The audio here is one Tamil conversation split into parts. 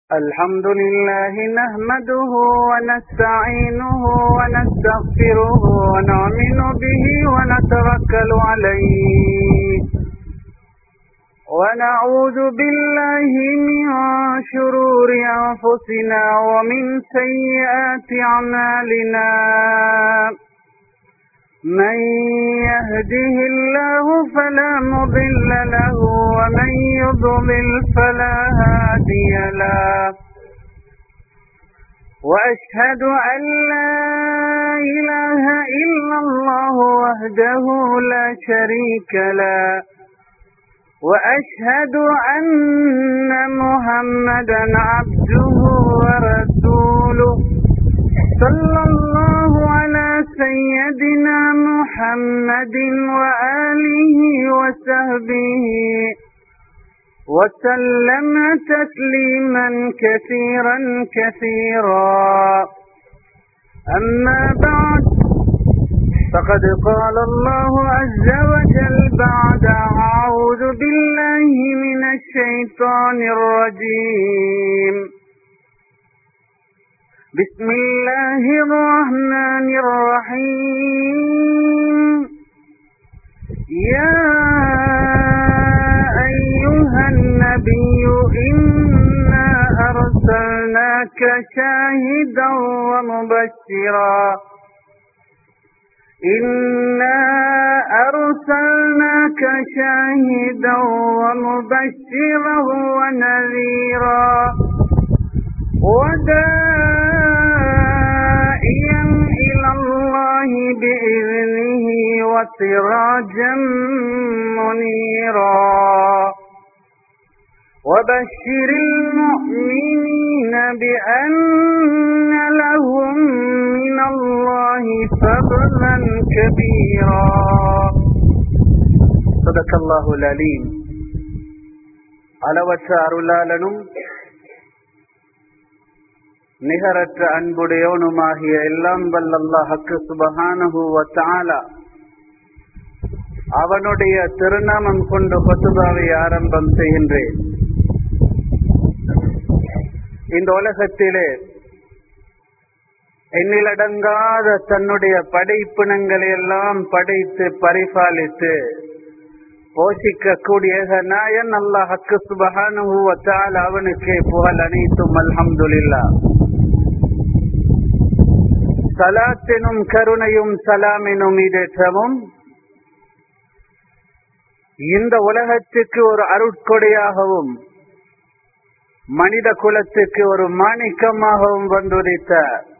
الحمد لله نحمده ونستعينه ونستغفره ونؤمن به ونتوكل عليه ونعوذ بالله من شرور أنفسنا ومن سيئات أعمالنا من يهده الله فلا مضل له ومن يضلل فلا هادي له وأشهد أن لا إله إلا الله وحده لا شريك له وأشهد أن محمدا عبده ورسوله صلى الله على سيدنا محمد وآله وصحبه وسلم تسليما كثيرا كثيرا أما بعد فقد قال الله عز وجل بعد أعوذ بالله من الشيطان الرجيم بسم الله الرحمن الرحيم يا أيها النبي إنا أرسلناك شاهدا ومبشرا إنا أرسلناك شاهدا ومبشرا ونذيرا ودائيا إلى الله بإذنه وسراجا منيرا وبشر المؤمنين بأن لهم من الله فضلا كبيرا صدق الله العليم அளவற்ற அருளாளனும் நிகரற்ற அன்புடையவனுமாகிய எல்லாம் வல்லல்லா ஹக்கு சுபஹானஹு வத்தாலா அவனுடைய திருநாமம் கொண்டு கொத்துபாவை ஆரம்பம் செய்கின்றேன் இந்த உலகத்திலே எண்ணிலடங்காத தன்னுடைய படைப்பினங்களை எல்லாம் படைத்து பரிபாலித்து போஷிக்கக்கூடிய நாயன் அல்லாஹ் ஹக்கு சுபஹானுவத்தால் அவனுக்கே புகழ் அனைத்தும் அல்ஹம்துலில்லா சலாத்தினும் கருணையும் சலாமினும் இதேற்றமும் இந்த உலகத்துக்கு ஒரு அருட்கொடையாகவும் மனித குலத்துக்கு ஒரு மாணிக்கமாகவும் வந்துரித்த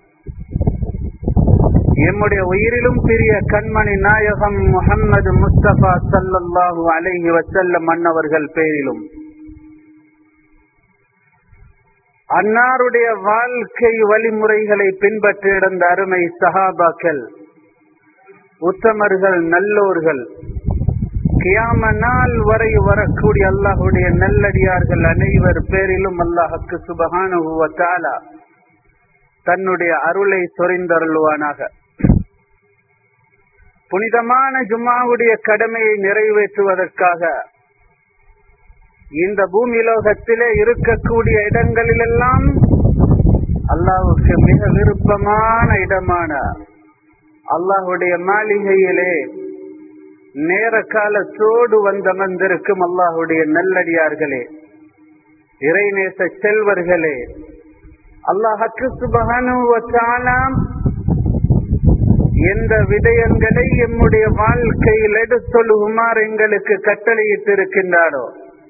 எம்முடைய உயிரிலும் பிரிய கண்மணி நாயகம் முகம்மது முஸ்தபா சல்லல்லாஹு அலைஹி வசல்லம் மன்னவர்கள் பேரிலும் அன்னாருடைய வாழ்க்கை வழிமுறைகளை பின்பற்றி இடந்த அருமை சஹாபாக்கள் உத்தமர்கள் நல்லோர்கள் கியாம நாள் வரை வரக்கூடிய அல்லாஹுடைய நல்லடியார்கள் அனைவர் பேரிலும் அல்லாஹுக்கு சுபகானுவத்தாலா தன்னுடைய அருளை சொரிந்தருள்வானாக புனிதமான ஜும்மாவுடைய கடமையை நிறைவேற்றுவதற்காக இந்த பூமி லோகத்திலே இருக்கக்கூடிய இடங்களிலெல்லாம் அல்லாவுக்கு மிக விருப்பமான இடமான அல்லாஹுடைய மாளிகையிலே நேர காலத்தோடு வந்தமர்ந்திருக்கும் அல்லாஹுடைய நல்லடியார்களே இறைநேச செல்வர்களே அல்லாஹக்கு சுபகானுவத்தாலாம் எந்த விடயங்களை எம்முடைய வாழ்க்கையில் எடுத்தொழுகுமாறு எங்களுக்கு கட்டளையிட்டிருக்கின்றாரோ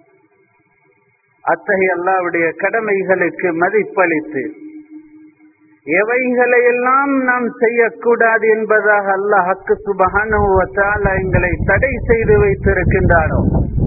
அத்தகைய அல்லாவுடைய கடமைகளுக்கு மதிப்பளித்து எவைகளை எல்லாம் நாம் செய்யக்கூடாது என்பதாக அல்லாஹக்கு சுபகானுவத்தால எங்களை தடை செய்து வைத்திருக்கின்றாரோ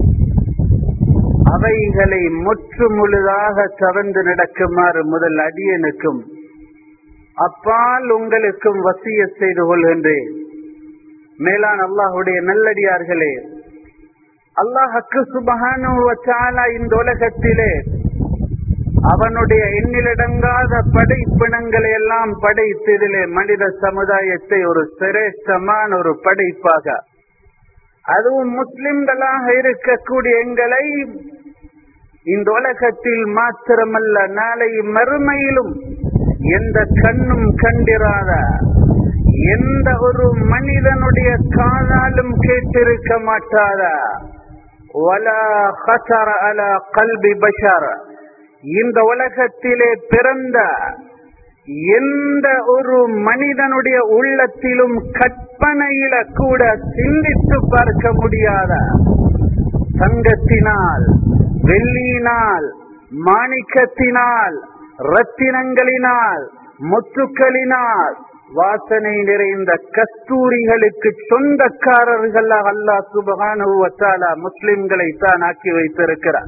அவைகளை முற்று முழுதாக தவந்து நடக்குமாறு முதல் அடியனுக்கும் அப்பால் உங்களுக்கும் வசிய செய்து கொள்கின்றேன் மேலான் அல்லாஹுடைய நல்லடியார்களே அல்லாஹக்கு சுபகானுவச்சாலா இந்த உலகத்திலே அவனுடைய எண்ணிலடங்காத படைப்பினங்களை எல்லாம் படைத்ததிலே மனித சமுதாயத்தை ஒரு சிரேஷ்டமான ஒரு படைப்பாக அதுவும் முஸ்லிம்களாக இருக்கக்கூடிய எங்களை இந்த உலகத்தில் மாத்திரமல்ல நாளை மறுமையிலும் எந்த கண்ணும் கண்டிராத எந்த ஒரு மனிதனுடைய காதாலும் கேட்டிருக்க மாட்டாத வலா ஹசர அல கல்வி பஷர் இந்த உலகத்திலே பிறந்த எந்த ஒரு மனிதனுடைய உள்ளத்திலும் கற்பனையில கூட சிந்தித்து பார்க்க முடியாத தங்கத்தினால் வெள்ளியினால் மாணிக்கத்தினால் ரத்தினங்களினால் முத்துக்களினால் வாசனை நிறைந்த கஸ்தூரிகளுக்கு சொந்தக்காரர்கள் அல்லா சுபகானுவத்தாலா முஸ்லிம்களை தான் ஆக்கி வைத்திருக்கிறார்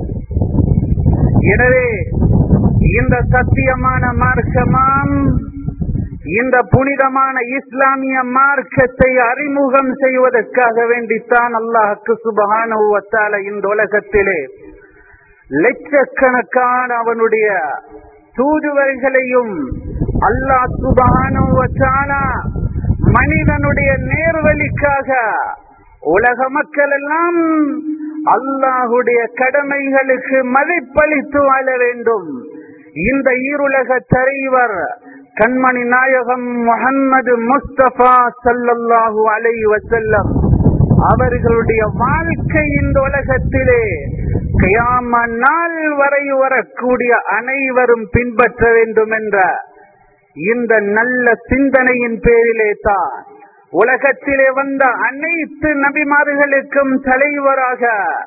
எனவே இந்த சத்தியமான மார்க்கமாம் இந்த புனிதமான இஸ்லாமிய மார்க்கத்தை அறிமுகம் செய்வதற்காக வேண்டித்தான் அல்லாஹுக்கு சுபகானுவத்தால இந்த உலகத்திலே லட்சக்கணக்கான அவனுடைய தூதுவர்களையும் அல்லாஹ் சுபகானுவத்தால மனிதனுடைய நேர்வழிக்காக உலக மக்கள் எல்லாம் அல்லாஹுடைய கடமைகளுக்கு மதிப்பளித்து வாழ வேண்டும் இந்த ஈருலக தலைவர் கண்மணி நாயகம் முகம்மது முஸ்தபா சல்லல்லாஹு அலை வசல்லம் அவர்களுடைய வாழ்க்கை இந்த உலகத்திலே கியாம நாள் வரை வரக்கூடிய அனைவரும் பின்பற்ற வேண்டும் என்ற இந்த நல்ல சிந்தனையின் பேரிலே தான் உலகத்திலே வந்த அனைத்து நபிமார்களுக்கும் தலைவராக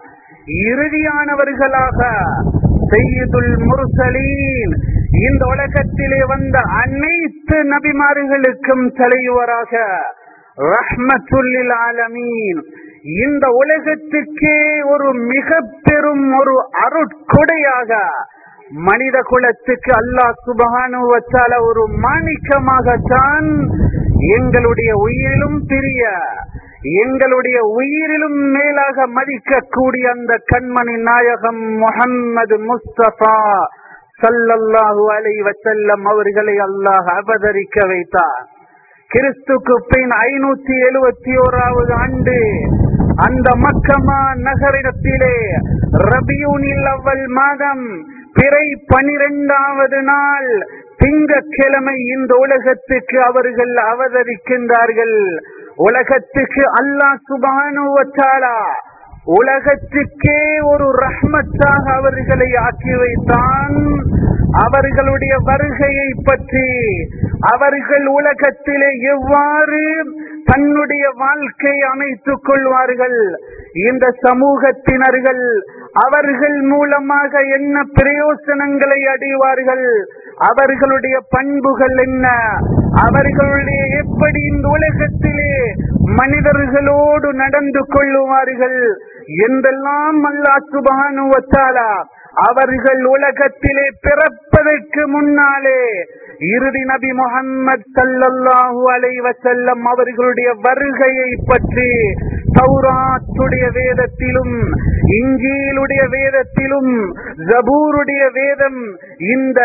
இறுதியானவர்களாக செய்யுதுல் முர்சலீன் இந்த உலகத்திலே வந்த அனைத்து நபிமார்களுக்கும் தலைவராக ரஹ்மத்துல்லில் ஆலமீன் இந்த உலகத்துக்கே ஒரு மிக பெரும் ஒரு அருட்கொடையாக மனித குலத்துக்கு அல்லாஹ் சுபகானு வச்சால ஒரு மாணிக்கமாகத்தான் எங்களுடைய உயிரிலும் பிரிய எங்களுடைய உயிரிலும் மேலாக மதிக்கக்கூடிய அந்த கண்மணி நாயகம் முகம்மது முஸ்தபா சல்லல்லாஹு அலை வசல்லம் அவர்களை அல்லாஹ் அவதரிக்க வைத்தார் கிறிஸ்துக்கு பின் ஐநூத்தி எழுபத்தி ஓராவது ஆண்டு அந்த மக்கமா நகரிடத்திலே ரபியூனில் அவ்வல் மாதம் பிறை பனிரெண்டாவது நாள் திங்கக்கிழமை இந்த உலகத்துக்கு அவர்கள் அவதரிக்கின்றார்கள் உலகத்துக்கு அல்லாஹ் சுபானுவச்சாலா உலகத்துக்கே ஒரு ரஹ்மத்தாக அவர்களை ஆக்கி வைத்தான் அவர்களுடைய வருகையை பற்றி அவர்கள் உலகத்திலே எவ்வாறு தன்னுடைய வாழ்க்கை அமைத்துக் கொள்வார்கள் இந்த சமூகத்தினர்கள் அவர்கள் மூலமாக என்ன பிரயோசனங்களை அடைவார்கள் அவர்களுடைய பண்புகள் என்ன அவர்களுடைய எப்படி இந்த உலகத்திலே மனிதர்களோடு நடந்து கொள்ளுவார்கள் என்றெல்லாம் அல்லா சுபானுவத்தாலா அவர்கள் உலகத்திலே பிறப்பதற்கு முன்னாலே இறுதி நபி முகம்மது சல்லல்லாஹு அலை வசல்லம் அவர்களுடைய வருகையை பற்றி தௌராத்துடைய வேதத்திலும் இங்கீலுடைய வேதத்திலும் ஜபூருடைய வேதம் இந்த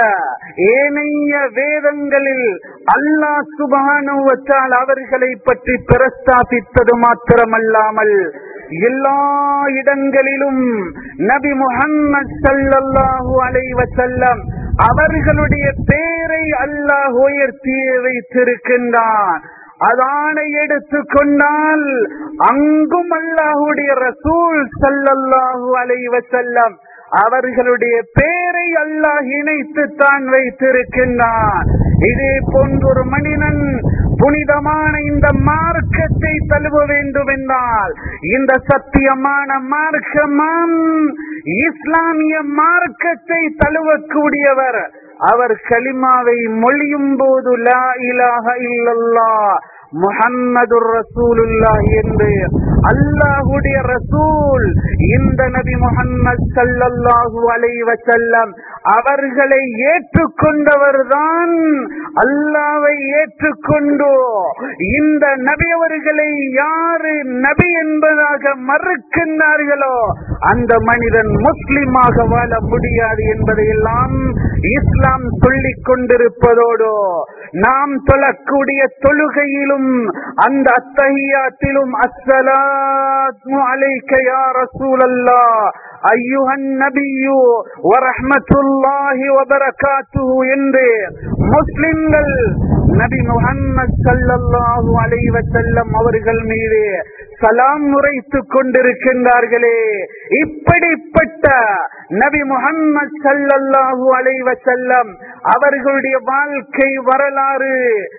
ஏனைய வேதங்களில் அல்லாஹ் சுபானுவத்தால் அவர்களை பற்றி பிரஸ்தாபித்தது மாத்திரமல்லாமல் எல்லா இடங்களிலும் நபி முகம்மது சல்லல்லாஹு அலை வசல்லம் அவர்களுடைய பேரை அல்லாஹ் உயர்த்தி வைத்திருக்கின்றான் அதானை எடுத்துக்கொண்டால் அங்கும் அல்லாஹுடைய ரசூல் சல்லல்லாஹு அலை வசல்லம் அவர்களுடைய பேரை அல்லாஹ் இணைத்து தான் வைத்திருக்கின்றான் இதே போன்றொரு மனிதன் புனிதமான இந்த மார்க்கத்தை தழுவ வேண்டும் என்றால் இந்த சத்தியமான மார்க்கமாம் இஸ்லாமிய மார்க்கத்தை தழுவக்கூடியவர் அவர் கலிமாவை மொழியும் போது லா இலாஹ இல்லல்லா முஹம்மது ரசூலுல்லா என்று அல்லாஹுடைய ரசூல் இந்த நபி முகம்மது சல்லல்லாஹு அலைஹி வஸல்லம் அவர்களை ஏற்றுக்கொண்டவர்தான் அல்லாவை ஏற்றுக்கொண்டு இந்த நபி அவர்களை யாரு நபி என்பதாக மறுக்கின்றார்களோ அந்த மனிதன் முஸ்லிமாக வாழ முடியாது என்பதையெல்லாம் இஸ்லாம் சொல்லிக் கொண்டிருப்பதோடு நாம் தொழக்கூடிய தொழுகையிலும் அந்த அத்தஹியாத்திலும் அஸ்ஸலா السلام عليك يا رسول الله أيها النبي ورحمة الله وبركاته என்று முஸ்லிம்கள் நபி முகம்மது ஸல்லல்லாஹு அலைஹி வஸல்லம் அவர்கள் மீது சலாம் உரைத்துக் கொண்டிருக்கின்றார்களே இப்படிப்பட்ட நபி முகம்மது ஸல்லல்லாஹு அலைஹி வஸல்லம் அவர்களுடைய வாழ்க்கை வரலாறு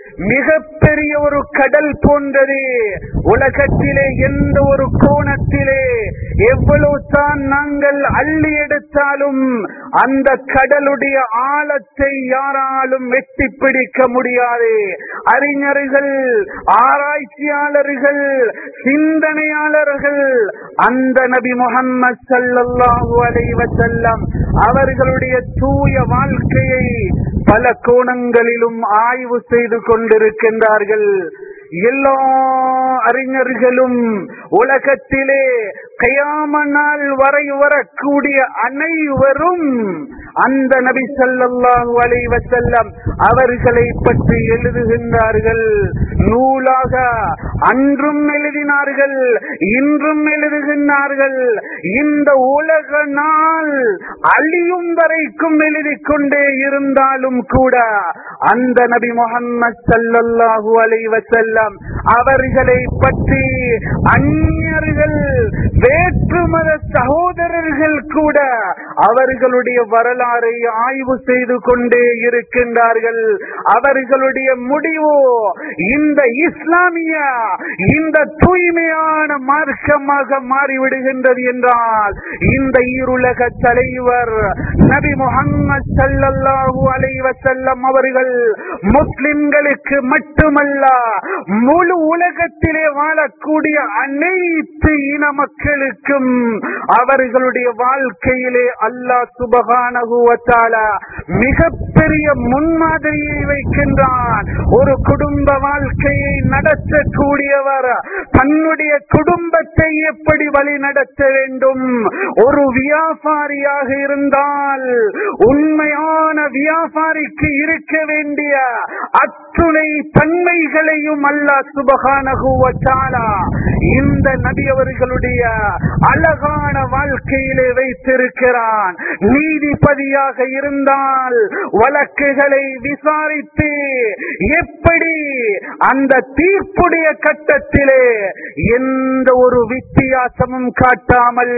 மிகப்பெரிய ஒரு கடல் போன்றது உலகத்திலே எந்த ஒரு கோணத்திலே எவ்வளவு தான் நாங்கள் அள்ளி எடுத்தாலும் அந்த கடலுடைய ஆழத்தை யாராலும் வெட்டி பிடிக்க முடியாது அறிஞர்கள் ஆராய்ச்சியாளர்கள் சிந்தனையாளர்கள் அந்த நபி முகம்மது ஸல்லல்லாஹு அலைஹி வஸல்லம் அவர்களுடைய தூய வாழ்க்கையை பல கோணங்களிலும் ஆய்வு செய்து கொண்டிருக்கின்றார்கள் எல்லா அறிஞர்களும் உலகத்திலே கயாம நாள் வரை வரக்கூடிய அனைவரும் அந்த நபி ஸல்லல்லாஹு அலைஹி வஸல்லம் அவர்களை பற்றி எழுதுகின்றார்கள் நூலாக அன்றும் எழுதினார்கள் இன்றும் எழுதுகின்றார்கள் இந்த உலக நாள் அழியும் வரைக்கும் எழுதிக் கொண்டே இருந்தாலும் கூட அந்த நபி முகம்மது ஸல்லல்லாஹு அலைஹி வஸல்லம் அவர்களை பற்றி அந்நியர்கள் வேற்று மத சகோதரர்கள் கூட அவர்களுடைய வரலாறை ஆய்வு செய்து கொண்டே இருக்கின்றார்கள் அவர்களுடைய முடிவு இந்த இஸ்லாமிய இந்த தூய்மையான மார்க்கமாக மாறிவிடுகின்றது என்றால் இந்த ஈருலக தலைவர் நபி முகம்மது ஸல்லல்லாஹு அலைஹி வஸல்லம் அவர்கள் முஸ்லிம்களுக்கு மட்டுமல்ல முழு உலகத்திலே வாழக்கூடிய அனைத்து இன மக்களுக்கும் அவர்களுடைய வாழ்க்கையிலே அல்லாஹ் சுபகானஹு வ தஆலா மிகப்பெரிய முன்மாதிரியை வைக்கின்றான் ஒரு குடும்ப வாழ்க்கையை நடத்தக்கூடியவர் தன்னுடைய குடும்பத்தை எப்படி வழி நடத்த வேண்டும் ஒரு வியாபாரியாக இருந்தால் உண்மையான வியாபாரிக்கு இருக்க வேண்டிய அத்துணை தன்மைகளையும் அல்லாஹ் சுபகானஹு வ தஆலா இந்த நபி அவர்களுடைய அழகான வாழ்க்கையிலே வைத்திருக்கிறான் நீதிபதியாக இருந்தால் வழக்குகளை விசாரித்து எப்படி அந்த தீர்ப்புடைய கட்டத்திலே எந்த ஒரு வித்தியாசமும் காட்டாமல்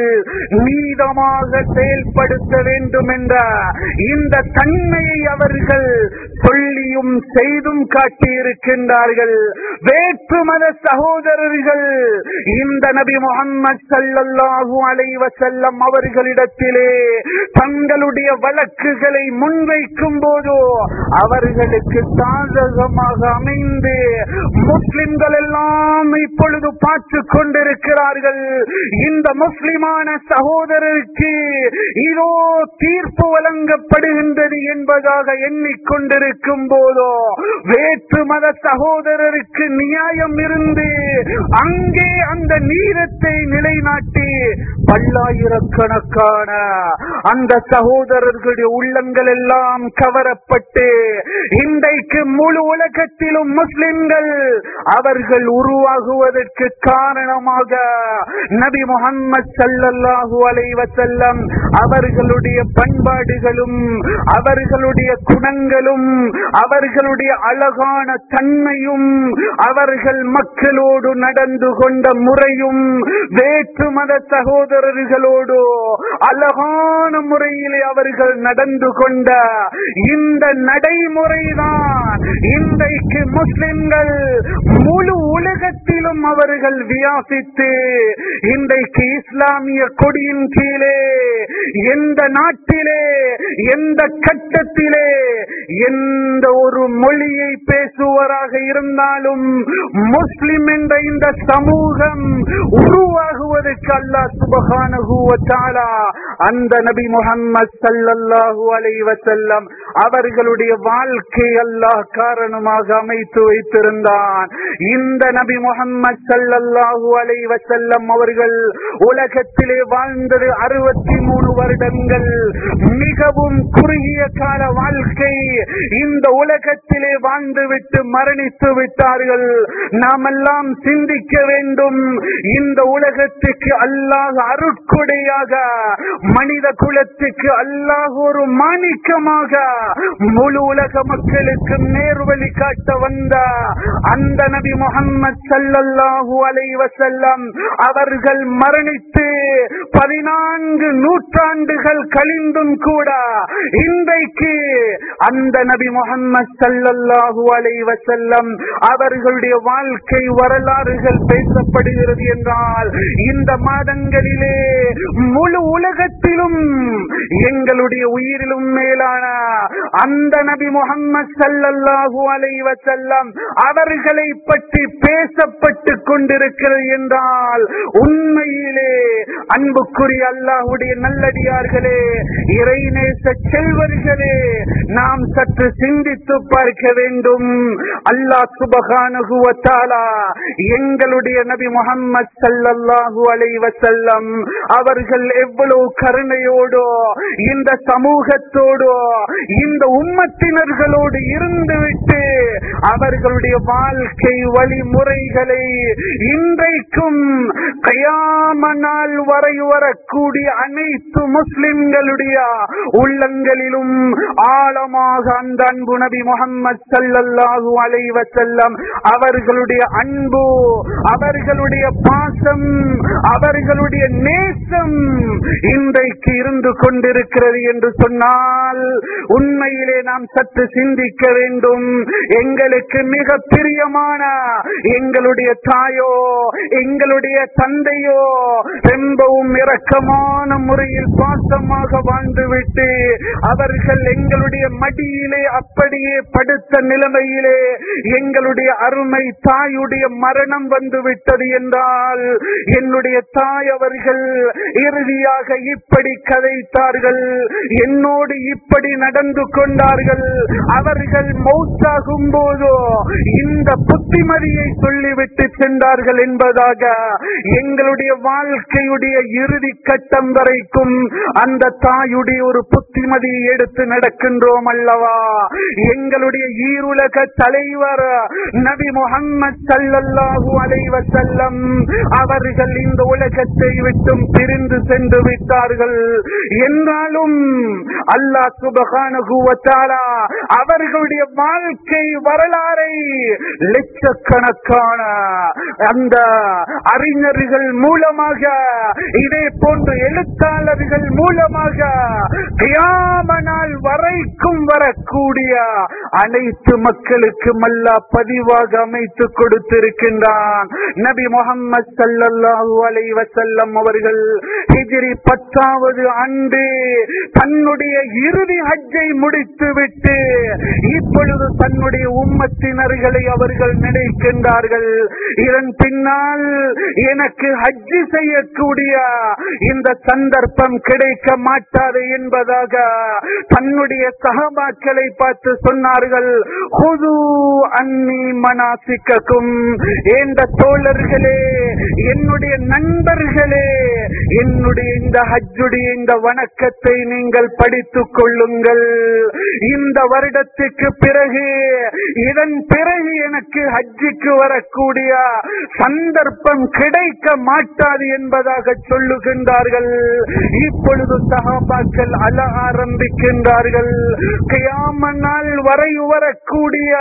நீதமாக செயல்படுத்த வேண்டும் என்ற இந்த தன்மையை அவர்கள் சொல்லியும் செய்தும் காட்டியிருக்கின்றார்கள் வேற்று மத சகோதரர்கள் இந்த நபி முகம்மது ஸல்லல்லாஹு அலைஹி வஸல்லம் அவர்களிடத்திலே தங்களுடைய வழக்குகளை முன்வைக்கும் போது அவர்களுக்கு சாதகமாக அமைந்து முஸ்லிம்கள் எல்லாம் இப்பொழுது பார்த்து கொண்டிருக்கிறார்கள் இந்த முஸ்லிமான சகோதரருக்கு இதோ தீர்ப்பு வழங்கப்படுகின்றது என்பதாக எண்ணிக்கொண்டிருக்கும் போதோ வேற்று மத சகோதரருக்கு நியாயம் இருந்து அங்கே அந்த நீரத்தை நிலைநாட்டி பல்லாயிரக்கணக்கான அந்த சகோதரர்களுடைய உள்ளங்கள் எல்லாம் கவரப்பட்டு இன்றைக்கு முழு உலகத்திலும் முஸ்லிம்கள் அவர்கள் உருவாகுவதற்கு காரணமாக நபி முகம்மது ஸல்லல்லாஹு அலைஹி வஸல்லம் அவர்களுடைய பண்பாடுகளும் அவர்களுடைய குணங்களும் அவர்களுடைய அழகான தன்மையும் அவர்கள் மக்களோடு நடந்து கொண்ட முறையும் வேற்று மத சகோதரர்களோடு அழகான முறையிலே அவர்கள் நடந்து கொண்ட இந்த நடைமுறைதான் இன்றைக்கு முஸ்லிம்கள் முழு உலகத்திலும் அவர்கள் வியாசித்து இன்றைக்கு இஸ்லாமிய கொடியின் கீழே எந்த நாட்டிலே எந்த கட்டத்திலே எந்த ஒரு மொழியை பேசுவராக இருந்தாலும் முஸ்லிம் என்ற இந்த சமூகம் உருவாகுவதற்கு அல்லாஹ் சுபஹானஹு வ தஆலா அந்த நபி முஹம்மது ஸல்லல்லாஹு அலைஹி வஸல்லம் அவர்களுடைய வாழ்க்கை அல்லாஹ் காரணமாக அமைத்து வைத்திருந்தான் இந்த நபி முஹம்மது ஸல்லல்லாஹு அலைஹி வஸல்லம் அவர்கள் உலகத்திலே வாழ்ந்தது அறுபத்தி மூணு வருடங்கள் மிகவும் குறுகிய கால வாழ்க்கை இந்த உலகத்திலே வாழ்ந்துவிட்டு மரணித்து விட்டார்கள் நாமெல்லாம் சிந்திக்க வேண்டும் இந்த உலகத்துக்கு அல்லாஹ் அருட்கொடையாக மனித குலத்துக்கு அல்லாஹ் ஒரு மாணிக்கமாக முழு உலக மக்களுக்கு நேர்வழி காட்ட வந்த அந்த நபி முகம்மது சல்லல்லாஹு அலைஹி வஸல்லம் அவர்கள் மரணித்து பதினான்கு நூற்றாண்டுகள் கழிந்தும் கூட இன்றைக்கு அந்த நபி முகம்மது சல்லல்லாஹு அலைஹி வஸல்லம் அவர்களுடைய வாழ்க்கை வரலாறுகள் பேசப்படுகிறது என்றால் இந்த மாதங்களிலே முழு உலகத்திலும் எங்களுடைய உயிரிலும் மேலான அந்த நபி முகம்மது சல்லல்லாஹு அலைஹி வஸல்லம் அவர்களை பற்றி பேசப்பட்டு கொண்டிருக்கிறது என்றால் உண்மையிலே அன்புக்குரிய அல்லாஹுடைய நல்லடியார்களே இறைநேச செல்வர்களே நாம் சற்று சிந்தித்து பார்க்க வேண்டும் அல்லாஹ் சுபகானுகு வத்தாலா எங்களுடைய நபி முகம்மது சல்லல்லாஹு அலைஹி வஸல்லம் அவர்கள் எவ்வளவு கருணையோடு இந்த சமூகத்தோடு இந்த உம்மத்தினர்களோடு இருந்துவிட்டு அவர்களுடைய வாழ்க்கை வழிமுறைகளை இன்றைக்கும் கயாம நாள் வரை வரக்கூடிய அனைத்து முஸ்லிம்களுடைய உள்ளங்களிலும் ஆழமாக அந்த அன்பு நபி முகம்மது சல்லல்லாஹு அலைஹி வஸல்லம் அவர்களுடைய அன்பு அவர்களுடைய பாசம் அவர்களுடைய நேசம் இன்றைக்கு இருந்து கொண்டிருக்கிறது என்று சொன்னால் உண்மையிலே நாம் சற்று சிந்திக்க வேண்டும் எங்களுக்கு மிக பிரியமான எங்களுடைய தாயோ எங்களுடைய தந்தையோ ரொம்பவும் இரக்கமான முறையில் பாசமாக வாழ்ந்துவிட்டு அவர்கள் எங்களுடைய மடியிலே அப்படியே படுத்த நிலைமையிலே எங்களுடைய அருமை தாயுடைய மரணம் வந்து விட்டது என்றால் என்னுடைய தாய் அவர்கள் இறுதியாக இப்படி கதைத்தார்கள் என்னோடு இப்படி நடந்து கொண்டார்கள் அவர்கள் மௌத்தாகும் போதோ இந்த புத்திமதியை சொல்லிவிட்டு சென்றார்கள் என்பதாக எங்களுடைய வாழ்க்கையுடைய இறுதி கட்டம் வரைக்கும் அந்த தாயுடைய ஒரு புத்திமதியை எடுத்து நடக்கின்றோம் அல்லவா எங்களுடைய ஈருலக தலைவர் நபி முகம்மது சல்லல்லாஹு அலைஹி வஸல்லம் அவர்கள் இந்த உலகத்தை விட்டும் பிரிந்து சென்று விட்டார்கள் என்றாலும் அல்லாஹ் சுபஹானஹு வ தஆலா அவர்களுடைய வாழ்க்கை வரலாறை லட்சக்கணக்கான அந்த அறிஞர்கள் மூலமாக இதே போன்ற எழுத்தாளர்கள் மூலமாக கியாம நாள் வரைக்கும் வரக்கூடிய அனைத்து மக்களுக்கும் அல்லாஹ் பதிவாக அமைத்து கொடுத்திருக்கின்றான் நபி முகம்மது சல்லல்லாஹு அலைஹி வஸல்லம் அவர்கள் ஹிஜ்ரி பத்தாவது ஆண்டு தன்னுடைய இறுதி ஹஜ்ஜை முடித்துவிட்டு இப்பொழுது தன்னுடைய உம்மத்தினர்களை அவர்கள் நினைக்கின்றார்கள் இதன் பின்னால் எனக்கு ஹஜ்ஜு செய்யக்கூடிய இந்த சந்தர்ப்பம் கிடைக்க மாட்டாது என்பதாக தன்னுடைய சகபாக்களை பார்த்து சொன்னார்கள் "ஹுது அன்னி மனாசிக்கக்கும் என்ற தோழர்களே என்னுடைய நண்பர்களே என்னுடைய இந்த ஹஜ்ஜுடைய இந்த வணக்கத்தை நீங்கள் படித்துக் கொள்ளுங்கள் இந்த வருடத்துக்கு பிறகு இதன் பிறகு எனக்கு ஹஜ்ஜுக்கு வரக்கூடிய சந்தர்ப்பம் கிடைக்க மாட்டாது என்பதாக சொல்லுகின்றார்கள் இப்பொழுது சகாபாக்கள் அழ ஆரம்பிக்கின்றார்கள் கியாம நாள் வரை வரக்கூடிய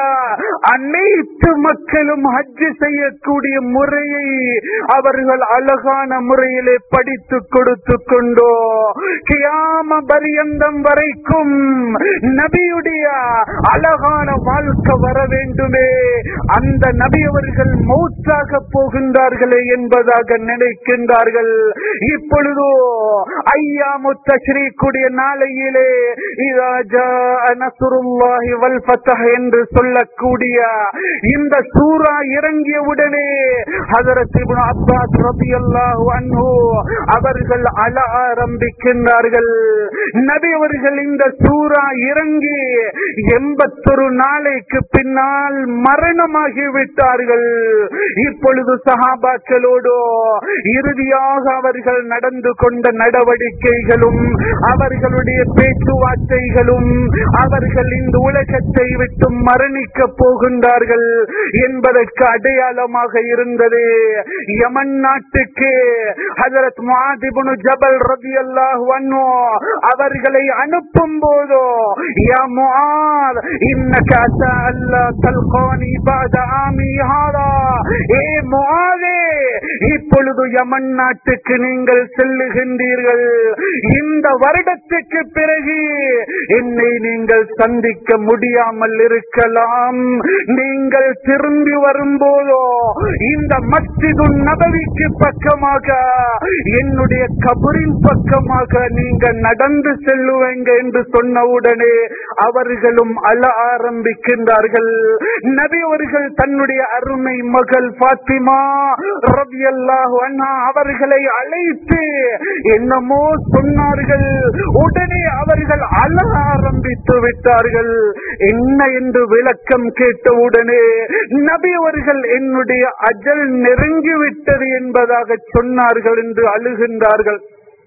அனைத்து மக்களும் ஹஜ்ஜு செய்யக்கூடிய முறையை அவர்கள் அழகான முறையிலே படித்து கொடுத்து கொண்டோ கியாம பரியந்தம் வரைக்கும் நபியுடைய அழகான வாழ்க்கை வர வேண்டுமே அந்த நபி அவர்கள் மௌத்தாக போகின்றார்களே என்பதாக நினைக்கின்றார்கள் இப்பொழுதோ ஐயா முத்தஸ்ரீக்குடைய நாளையிலே இதா ஜாஅ நஸ்ருல்லாஹி வல் ஃபத்ஹ் என்று சொல்லக்கூடிய இந்த சூரா இறங்கியவுடனே ஹஜரத் இப்னு அப்பாஸ் ரலியல்லாஹு அன்ஹு அவர்கள் அழ ஆரம்பிக்கின்றார்கள் நபி அவர்கள் இந்த சூரா இறங்கி எண்பத்தொரு நாளைக்கு பின்னால் மரணமாகி விட்டார்கள் இப்பொழுது சஹாபாக்களோடு இறுதியாக அவர்கள் நடந்து கொண்ட நடவடிக்கைகளும் அவர்களுடைய பேச்சுவார்த்தைகளும் அவர்கள் இந்த உலகத்தை விட்டு மரணிக்க போகின்றார்கள் என்பதற்கு அடையாளமாக இருந்தது யமன் நாட்டுக்கு ஹஜரத் மாதிபுனு ஜபல் ரதி அல்லாஹ் அவர்களை அனுப்பும் போதோ யா முஆத் இன்னக அஸா அல்லா தல்கானி பாத ஆமி ஹாதா ஏ முஆதே இப்பொழுது யமன் நாட்டுக்கு நீங்கள் செல்லுகின்றீர்கள் இந்த வருடத்துக்கு பிறகு என்னை நீங்கள் சந்திக்க முடியாமல் இருக்கலாம் நீங்கள் திரும்பி வரும்போதோ இந்த மஸ்ஜிது நபவிக்கு பக்கமாக என்னுடைய கபரின் பக்கமாக நீங்க நடந்து செல்லுவீங்க என்று சொன்னவுடனே அவர்களும் அழ ஆரம்பிக்கின்றார்கள் நபி அவர்கள் தன்னுடைய அருமை மகள் பாத்திமா ரபியல்லாஹு அன்ஹா அவர்களை அழைத்து என்னமோ சொன்னார்கள் உடனே அவர்கள் அழ ஆரம்பித்து விட்டார்கள் என்ன என்று விளக்கம் கேட்டவுடனே நபி அவர்கள் என்னுடைய அஜல் நெருங்கிவிட்டது என்பதாக சொன்னார்கள் என்று அழுகின்றார்கள்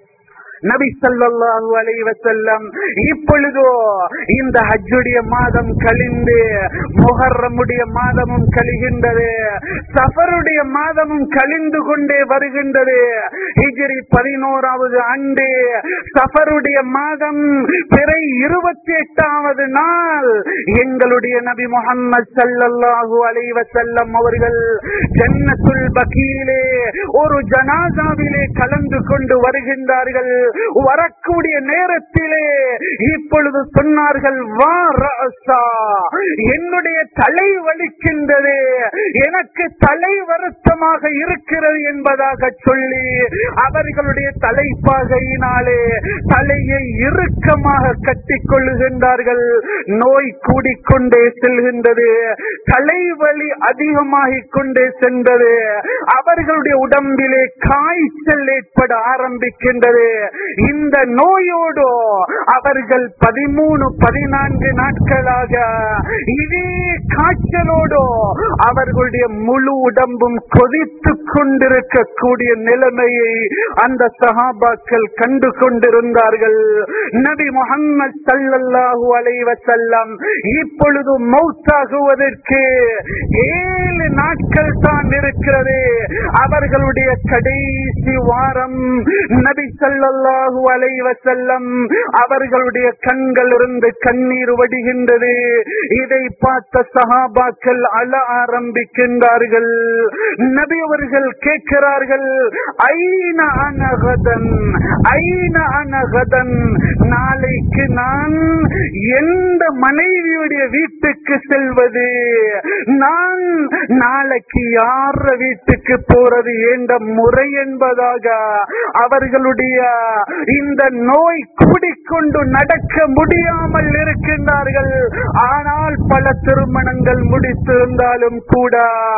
நபி ஸல்லல்லாஹு அலைஹி வஸல்லம் இப்பொழுதோ இந்த ஹஜ்ஜுடைய மாதம் கழிந்து முஹர்ரமுடைய மாதமும் கழிகின்றது சஃபருடைய மாதமும் கழிந்து கொண்டே வருகின்றது ஹிஜ்ரி பதினோராவது ஆண்டு சஃபருடைய மாதம் பிறை இருபத்தி எட்டாவது நாள் எங்களுடைய நபி முகம்மது ஸல்லல்லாஹு அலைஹி வஸல்லம் அவர்கள் ஜன்னத்துல் பகீலே ஒரு ஜனாசாவிலே கலந்து கொண்டு வருகின்றார்கள் வரக்கூடிய நேரத்திலே இப்பொழுது சொன்னார்கள் வா ரஅஸா. என்னுடைய தலை வலிக்கின்றது எனக்கு தலை வருத்தமாக இருக்கிறது என்பதாக சொல்லி அவர்களுடைய தலைப்பாகையினாலே தலையை இறுக்கமாக கட்டிக் கொள்ளுகின்றார்கள் நோய் கூடிக்கொண்டே செல்கின்றது தலைவலி அதிகமாகிக் கொண்டே சென்றது அவர்களுடைய உடம்பிலே காய்ச்சல் ஏற்பட ஆரம்பிக்கின்றது இந்த நோயோடு அவர்கள் பதிமூணு பதினான்கு நாட்களாக இதே காய்ச்சலோடு அவர்களுடைய முழு உடம்பும் கொதித்துக் கொண்டிருக்கக்கூடிய நிலைமையை அந்த சஹாபாக்கள் கண்டு கொண்டிருந்தார்கள் நபி முகம்மது சல்லல்லாஹு அலைஹி வஸல்லம் இப்பொழுது மௌத்தாகுவதற்கு ஏழு நாட்கள் தான் இருக்கிறது அவர்களுடைய கடைசி வாரம் நபி ஸல்லல்லாஹு அலைஹி வஸல்லம் அவர்களுடைய கண்கள் இருந்து கண்ணீர் வடிகின்றது இதை பார்த்த சஹாபாக்கள் அழ ஆரம்பிக்கின்றார்கள் நபி அவர்கள் கேட்கிறார்கள் ஐன அனகதன் ஐன அனகதன் நாளைக்கு நான் எந்த மனைவியுடைய வீட்டுக்கு செல்வது நான் நாளைக்கு யார வீட்டுக்கு போறது என்ற முறை என்பதாக அவர்களுடைய இந்த நோய் கூடிக்கொண்டு நடக்க முடியாமல் இருக்கின்றார்கள் ஆனால் பல திருமணங்கள் முடித்திருந்தாலும் கூட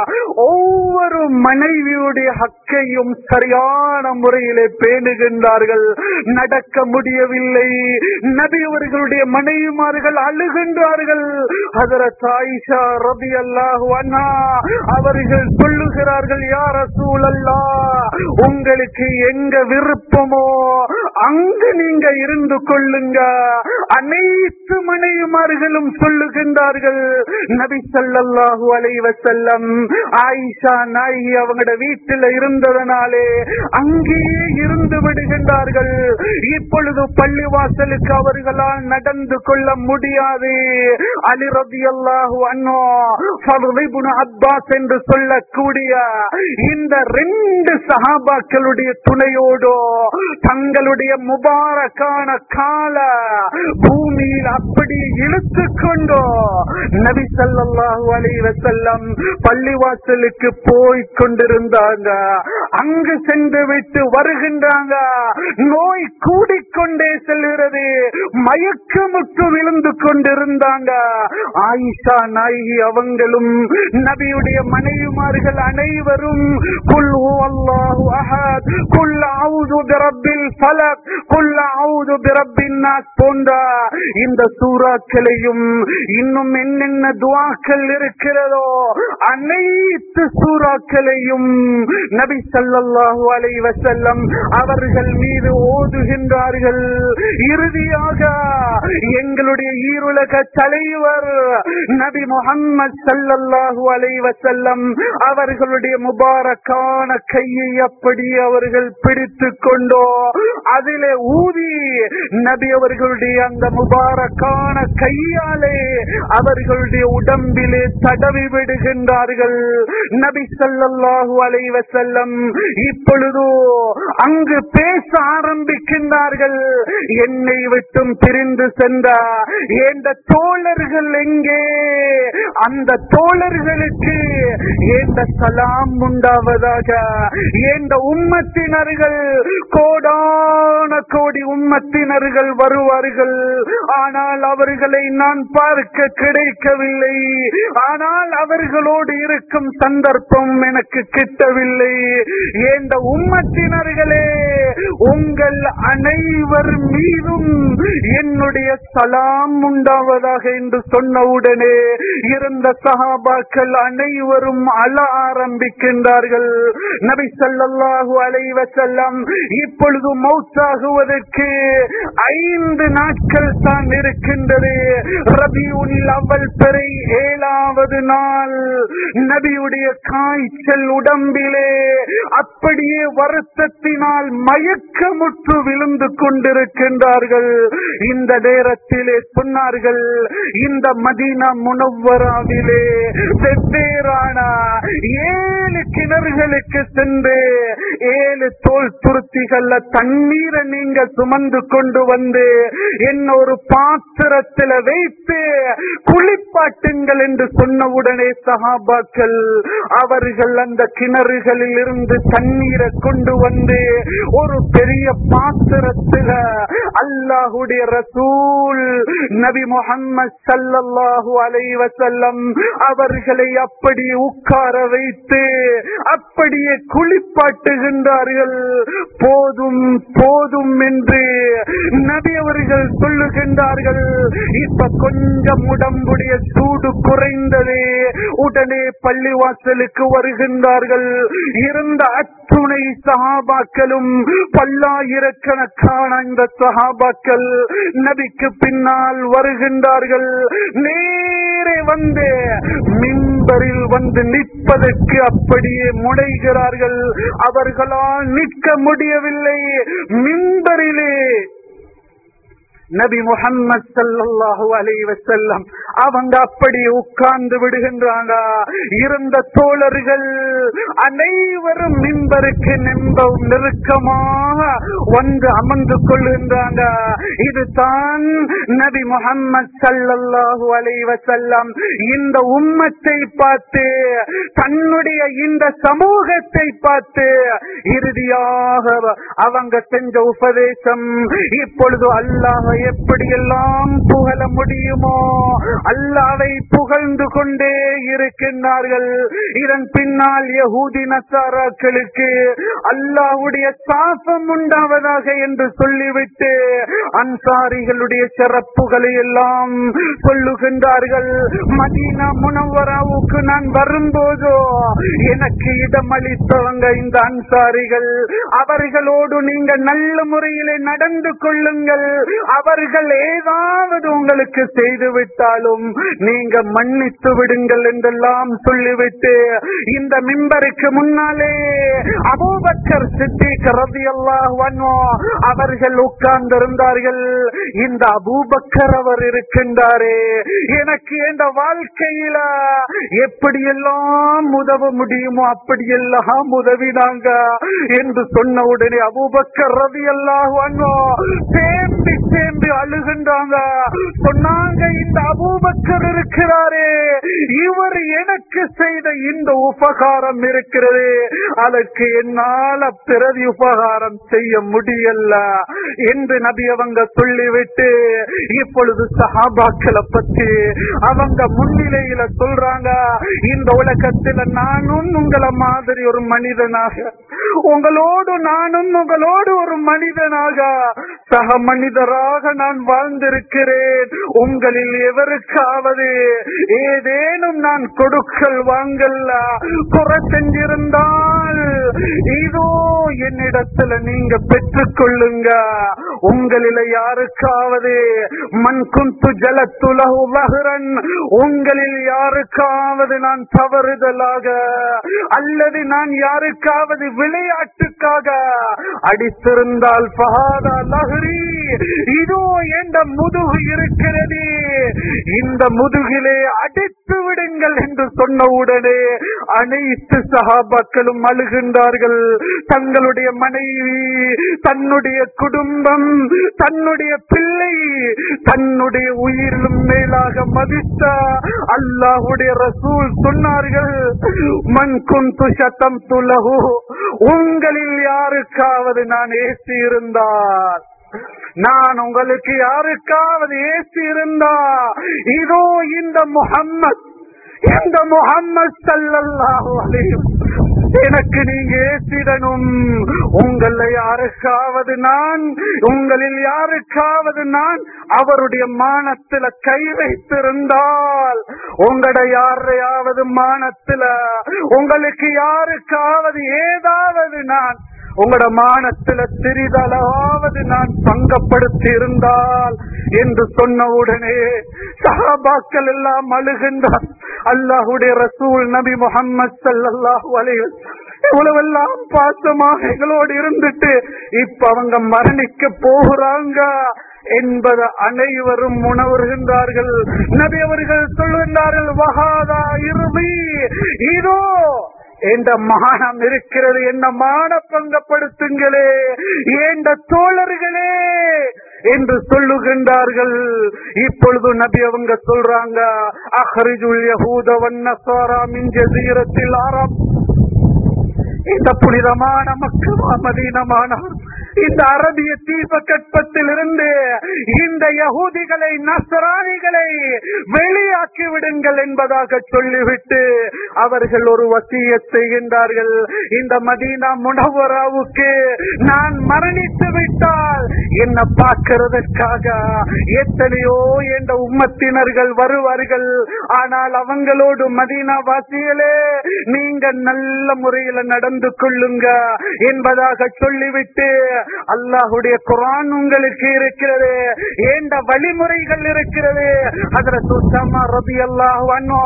ஒவ்வொரு மனைவியுடைய ஹக்கையும் சரியான முறையிலே பேணுகின்றார்கள் நடக்க முடியவில்லை நபி அவர்களுடைய மனைவிமார்கள் அழுகின்றார்கள் ஹதரத் ஆயிஷா ரபி அல்லாஹு அண்ணா அவர்கள் சொல்லுகிறார்கள் யார் சூழல்லா உங்களுக்கு எங்க விருப்பமோ அங்கு நீங்க இருந்து கொள்ளுங்க அனைத்து மனைவிமார்களும் சொல்லுகின்றார்கள் நபி ஸல்லல்லாஹு அலைஹி வஸல்லம் ஆயிஷா நாயகி அவங்களோட வீட்டில் இருந்ததனாலே அங்கேயே இருந்து விடுகின்றார்கள் இப்பொழுது பள்ளிவாசலுக்கு அவர்களால் நடந்து கொள்ள முடியாது அலி ரதியல்லாஹு அன்ஹு ஃபர்து இப்னு அப்பாஸ் என்று சொல்லக்கூடிய இந்த ரெண்டு சஹாபாக்களுடைய துணையோடோ தங்களுடைய முபாரக்கான கால பூமியில் அப்படி இழுத்துக் கொண்டோ நபி ஸல்லல்லாஹு அலைஹி வஸல்லம் பள்ளிவாசலுக்கு போய் கொண்டிருந்தாங்க அங்கு சென்று விட்டு வருகின்றாங்க நோய் கூடிக்கொண்டே செல்கிறது மயக்கமுற்று விழுந்து கொண்டிருந்தாங்க ஆயிஷா நாயகி அவங்களும் நபியுடைய மனைவிமார்கள் அனைவரும் குல் ஹுவல்லாஹு அஹத் குல் அவுது பிரப்பில் ஃபலக் குல் அஊது பிரப்பின் நாஸ் போன்ற இந்த சூறாக்களையும் இன்னும் என்னென்ன துஆக்கள் இருக்கிறதோ அனைத்து சூறாக்களையும் நபி ஸல்லல்லாஹு அலைஹி வஸல்லம் அவர்கள் மீது ஓதுகின்றார்கள் இறுதியாக எங்களுடைய ஈருலக தலைவர் நபி முஹம்மது ஸல்லல்லாஹு அலைஹி வஸல்லம் அவர்களுடைய முபாரக்கான கையை அப்படி அவர்கள் பிடித்துக் கொண்டோ அதிலே ஊதி நபி அவர்களுடைய அந்த முபாரக்கான கையாலே அவர்களுடைய உடம்பிலே தடவி விடுகின்றார்கள் நபி ஸல்லல்லாஹு அலைஹி வஸல்லம் இப்பொழுதோ அங்கு பேச ஆரம்பிக்கின்றார்கள் என்னை விட்டும் பிரிந்து சென்ற எந்த தோழர்கள் எங்கே அந்த தோழர்களுக்கு எந்த சலாம் உண்டாவதாக எந்த உம்மத்தினர்கள் கோடான கோடி உம்மத்தினர்கள் வருவார்கள் ஆனால் அவர்களை நான் பார்க்க கிடைக்கவில்லை ஆனால் அவர்களோடு இருக்கும் சந்தர்ப்பம் எனக்கு கிட்டவில்லை எந்த உம்மத்தினர்களே உங்கள் அனைவர் மீதும் என்னுடைய சலாம் உண்டாவதாக என்று சொன்னவுடனே இருந்த சஹாபாக்கள் அனைவரும் அழ ஆரம்பிக்கின்றார்கள் நபி ஸல்லல்லாஹு அலைஹி வஸல்லம் இப்பொழுது மௌத்தாகுவதற்கு ஐந்து நாட்கள் தான் இருக்கின்றது ரபியுல் அவல் பிறை ஏழாவது நாள் நபியுடைய காய்ச்சல் உடம்பிலே அப்படியே வருத்தத்தினால் மயக்கமுற்று விழுந்து கொண்டிருக்கின்றார்கள் இந்த நேரத்திலே சொன்னார்கள் இந்த மதீனா முனவராவிலே வெவ்வேறான ஏழு கிணறுகளுக்கு சென்று ஏழு தோல் துருத்திகள்ல தண்ணீரை நீங்க சுமந்து கொண்டு வந்து என்ன ஒரு பாத்திரத்துல வைத்து குளிப்பாட்டுங்கள் என்று சொன்னவுடனே சஹாபாக்கள் அவர்கள் அந்த கிணறுகளில் இருந்து தண்ணீரை கொண்டு வந்து ஒரு பெரிய பாத்திரத்துல அல்லாஹுடைய ரசூல் நபி முஹம்மது ஸல்லல்லாஹு அலைஹி வஸல்லம் அவர்களை அப்படி உட்கார வைத்து அப்படியே குளிப்பாட்டுகின்றார்கள் போதும் போதும் என்று நபி அவர்கள் சொல்லுகின்றார்கள் இப்ப கொஞ்சம் உடம்புடைய சூடு குறைந்தது உடனே பள்ளிவாசலுக்கு வருகின்றார்கள் இருந்த அத்துணை சஹாபாக்களும் பல்லாயிரக்கணக்கான இந்த சஹாபாக்கள் நபிக்கு பின்னால் வருகின்றார்கள் நேரே வந்து மின்பரில் வந்து நிற்பதற்கு அப்படியே முனைகிறார்கள் அவர்களால் நிற்க முடியவில்லை மின்பரிலே நபி முஹம்மது ஸல்லல்லாஹு அலைஹி வஸல்லம் அவங்க அப்படி உட்கார்ந்து விடுகின்றாங்க இருந்த தோழர்கள் அனைவரும் மிம்பருக்கு நிம்ப நெருக்கமாக வந்து அமர்ந்து கொள்கின்றாங்க இதுதான் நபி முஹம்மது ஸல்லல்லாஹு அலைஹி வஸல்லம் இந்த உம்மத்தை பார்த்து தன்னுடைய இந்த சமூகத்தை பார்த்து இறுதியாக அவங்க செஞ்ச உபதேசம் இப்பொழுது அல்லாஹ் எப்படியெல்லாம் புகழ முடியுமோ அல்லாவை புகழ்ந்து கொண்டே இருக்கின்றார்கள் இதன் பின்னால் யகூதி நசாராக்களுக்கு அல்லாஹ்வுடைய சாபம் உண்டாவதாக என்று சொல்லிவிட்டு அன்சாரிகளுடைய சிறப்புகளை எல்லாம் சொல்லுகின்றார்கள் மதீனா முனவராவுக்கு நான் வரும்போதோ எனக்கு இடமளித்தவங்க இந்த அன்சாரிகள் அவர்களோடு நீங்க நல்ல முறையிலே நடந்து கொள்ளுங்கள் அவர்கள் ஏதாவது உங்களுக்கு செய்து விட்டாலும் நீங்க மன்னித்து விடுங்கள் என்றெல்லாம் சொல்லிவிட்டு இந்த மிம்பருக்கு முன்னாலே அபூபக்கர் சித்திக் ரலியல்லாஹு அன்ஹு அவர்கள் உட்கார்ந்திருந்தார்கள் இந்த அபூபக்கர் அவர் இருக்கின்றாரே எனக்கு இந்த வாழ்க்கையில எப்படியெல்லாம் உதவ முடியுமோ அப்படியெல்லாம் உதவினாங்க என்று சொன்ன உடனே அபூபக்கர் ரலியல்லாஹு அன்ஹு தேம்பி தேம்பி அழுகின்றாங்க சொன்னாங்க இந்த அபூபக்கர் இருக்கிறாரே இவர் எனக்கு எனக்கு செய்த இந்த உபகாரம் இருக்கிறது அதற்கு என்னால பிரதி உபகாரம் செய்ய முடியல என்று நபி அவங்க சொல்லிவிட்டு இப்பொழுது சஹாபாக்களை பற்றி அவங்க முன்னிலையில சொல்றாங்க இந்த உலகத்துல நானும் உங்களை மாதிரி ஒரு மனிதனாக உங்களோடு நானும் உங்களோடு ஒரு மனிதனாக சக மனிதராக நான் வாழ்ந்திருக்கிறேன் உங்களில் எவருக்காவது ஏதேனும் நான் கொடுக்கல் வாங்கல்ல குறை செஞ்சிருந்தால் இதோ என்னிடத்துல நீங்க பெற்றுக் கொள்ளுங்க உங்களில யாருக்காவது மண் குந்து ஜலத்துலகு வகுரன் உங்களில் யாருக்காவது நான் தவறுதலாக அல்லது நான் யாருக்காவது விளையாட்டுக்காக அடித்திருந்தால் பகாதா லஹரி இதோ என்ற முதுகு இருக்கிறது இந்த முதுகிலே அடித்து விடுங்கள் என்று சொன்னவுடனே அனைத்து சகாபாக்களும் அழுகின்றார்கள் தங்களுடைய மனைவி தன்னுடைய குடும்பம் தன்னுடைய பிள்ளை தன்னுடைய உயிரிலும் மேலாக மதித்த அல்லாஹுடைய ரசூல் சொன்னார்கள் மண் குந்து சத்தம் துலகு உங்களில் யாருக்காவது நான் ஏசி இருந்தால் நான் உங்களுக்கு யாருக்காவது ஏசி இருந்தா இதோ இந்த முகம்மது இந்த முகம்மது சல்லல்லாஹு அலைஹி வஸல்லம் எனக்கு நீங்க ஏசிடணும் உங்கள யாருக்காவது நான் உங்களில் யாருக்காவது நான் அவருடைய மானத்துல கை வைத்திருந்தால் உங்களோட யாரையாவது மானத்துல உங்களுக்கு யாருக்காவது ஏதாவது நான் உங்களோட மானத்துல சிறிதளவாவது நான் பங்கப்படுத்தி இருந்தால் என்று சொன்ன உடனே சஹாபாக்கள் எல்லாம் அழுகின்றார் அல்லாஹுடைய ரசூல் நபி முகம்மது சல்லாஹூ அலைஹி இவ்வளவெல்லாம் பாசமாக எங்களோடு இருந்துட்டு இப்ப அவங்க மரணிக்க போகிறாங்க என்பது அனைவரும் உணர்கின்றார்கள் நபி அவர்கள் சொல்லுகின்றார்கள் வகாதா இறுதி இதோ என்ற மானம் இருக்கிறது என்ன மான பங்கப்படுத்துங்களே என்ற தோழர்களே என்று சொல்லுகின்றார்கள் இப்பொழுது நபி அவங்க சொல்றாங்க அஹ்ரிஜுல் யஹூத வன்னசாரா மின் ஜசீரத்தில் அரப் இந்த புனிதமான மக்கள் மதீனமானார் இந்த அரபிய தீபகற்பத்தில் இருந்து இந்த யகூதிகளை நசராணிகளை வெளியாக்கி விடுங்கள் என்பதாக சொல்லிவிட்டு அவர்கள் ஒரு வசிய செய்கின்றார்கள் இந்த மதீனா முனவராவுக்கு நான் மரணித்து விட்டால் என்ன பார்க்கிறதற்காக எத்தனையோ என்ற உம்மத்தினர்கள் வருவார்கள் ஆனால் அவங்களோடு மதீனா வாசிகளே நீங்க நல்ல முறையில நடந்து கொள்ளுங்க என்பதாக சொல்லிவிட்டு அல்லாஹுடைய குரான் உங்களுக்கு இருக்கிறது ஏண்ட வழிமுறைகள் இருக்கிறது அதில் சுத்தமா ரபி அல்லாஹ்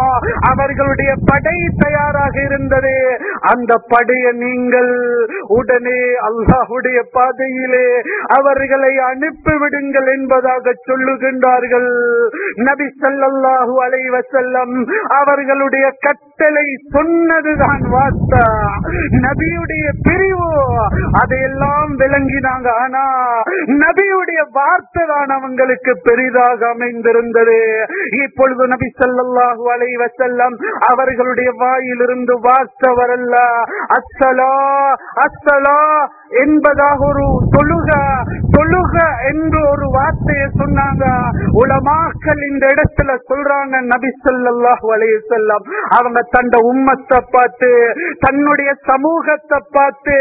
அவர்களுடைய படை தயாராக இருந்தது அந்த படையை நீங்கள் உடனே அல்லாஹுடைய பாதையிலே அவர்களை அனுப்பிவிடுங்கள் என்பதாக சொல்லுகின்றார்கள் நபி ஸல்லல்லாஹு அலைஹி வஸல்லம் அவர்களுடைய கட்டளை சொன்னதுதான் வார்த்தா நபியுடைய பிரிவு அதையெல்லாம் விளங்கினாங்க ஆனா நபியுடைய வார்த்தை தான் அவங்களுக்கு பெரிதாக அமைந்திருந்தது இப்பொழுது நபி ஸல்லல்லாஹு அலைஹி வஸல்லம் அவர்களுடைய வாயிலிருந்து வார்த்தை வரல அஸ்ஸலா அஸ்ஸலா என்பதாக ஒரு தொழுக தொழுக என்று ஒரு வார்த்தையை சொன்னாங்க உலமாக்கள் இந்த இடத்துல சொல்றாங்க நபி ஸல்லல்லாஹு அலைஹி வஸல்லம் அவங்க தந்த உம்மத்தை பார்த்து தன்னுடைய சமூகத்தை பார்த்து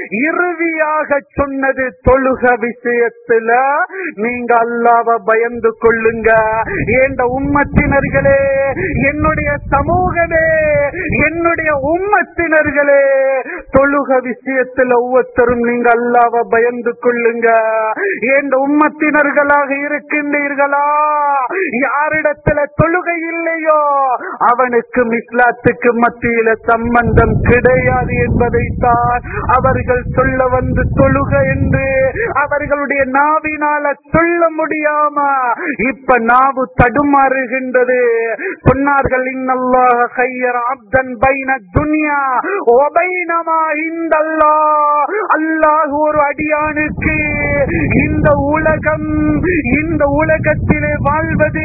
இறுதியாக சொன்னது தொழுக விஷயத்துல நீங்க அல்லாவ பயந்து கொள்ளுங்க ஏண்ட உம்மத்தினர்களே என்னுடைய சமூகமே என்னுடைய உம்மத்தினர்களே தொழுக விஷயத்துல ஒவ்வொருத்தரும் நீங்க அல்லாவ பயந்து கொள்ளுங்க ஏண்ட உம்மத்தினர்களாக இருக்கின்றீர்களா யாரிடத்துல தொழுகை இல்லையோ அவனுக்கும் இஸ்லாத்துக்கு மத்தியில சம்பந்தம் கிடையாது என்பதைத்தான் அவர்கள் சொல்ல வந்து தொழுக என்று அவர்களுடைய நாவினால சொல்ல முடியாம இப்ப நாவு தடுமாறுகின்றது சொன்னார்கள் இன்னல்லாஹ கையர் அப்தன் பைன துன்யா ஒபைனமா இந்தல்லாஹ் அல்லாஹ் ஒரு அடியானுக்கு இந்த உலகம் இந்த உலகத்திலே வாழ்வது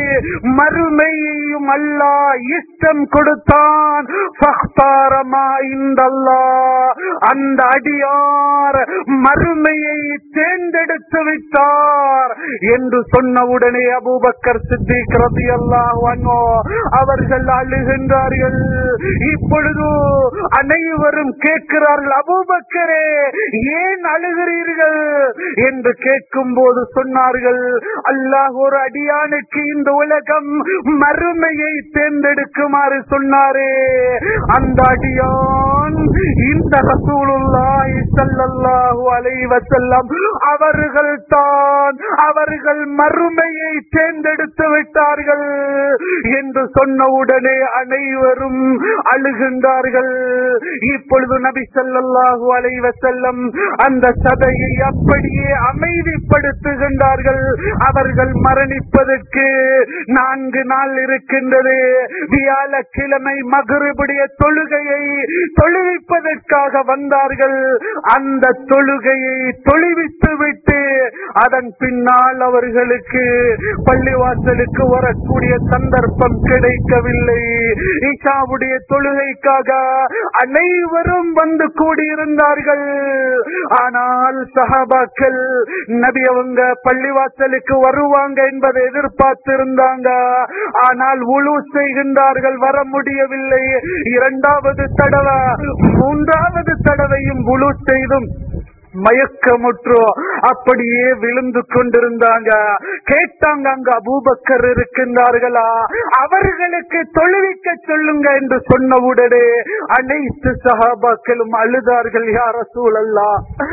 மறுமையையும் அல்லாஹ் இஷ்டம் கொடுத்தான் ஃபக்தாரமா இந்தல்லாஹ் அந்த அடியார் மறுமையை தேர்ந்தெடுத்து விட்டார் என்று சொன்னவுடனே அபூபக்கர் சித்திக் ரலியல்லாஹு அன்ஹு அவர்கள் அழுகின்றார்கள் இப்பொழுது அனைவரும் கேட்கிறார்கள் அபூபக்கரே ஏன் அழுகிறீர்கள் என்று கேட்கும் போது சொன்னார்கள் அல்லாஹ் ஒரு அடியானுக்கு இந்த உலகம் மறுமையை தேர்ந்தெடுக்குமாறு சொன்னாரே அந்த அடியான் இந்த ரசூலுல்லாஹி ஸல்லல்லாஹு அலைஹி வஸல்லம் அவர்கள் தான் அவர்கள் மறுமையை தேர்ந்தெடுத்து விட்டார்கள் என்று சொன்னவுடனே அனைவரும் அழுகின்றார்கள் இப்பொழுது நபி ஸல்லல்லாஹு அலைஹி வஸல்லம் அந்த சபையை அப்படியே அமைதிப்படுத்துகின்றார்கள் அவர்கள் மரணிப்பதற்கு நான்கு நாள் இருக்கின்றது வியாழக்கிழமை மகருபுடைய தொழுகையை தொழுவிப்பதற்காக வந்தார்கள் அந்த தொழுகையை தொழுவித்து விட்டு அதன் பின்னால் அவர்களுக்கு பள்ளிவாசலுக்கு வரக்கூடிய சந்தர்ப்பம் கிடைக்கவில்லை ஈஷாவுடைய தொழுகைக்காக அனைவரும் வந்து கூடியிருந்தார்கள் ஆனால் சஹாபாக்கள் நபி அவங்க பள்ளிவாசலுக்கு வருவாங்க என்பதை எதிர்பார்த்திருந்தாங்க ஆனால் உழு செய்கின்றார்கள் வர முடியவில்லை இரண்டாவது தடவை மூன்றாவது தடவையும் உழு செய்தும் மயக்கமுற்றோ அப்படியே விழுந்து கொண்டிருந்தாங்க கேட்டாங்க அங்க அபூபக்கர் இருக்கின்றார்களா அவர்களுக்கு தொழுவிக்க சொல்லுங்க என்று சொன்னவுடனே அனைத்து சகாபாக்களும் அழுதார்கள் யார சூழல்லா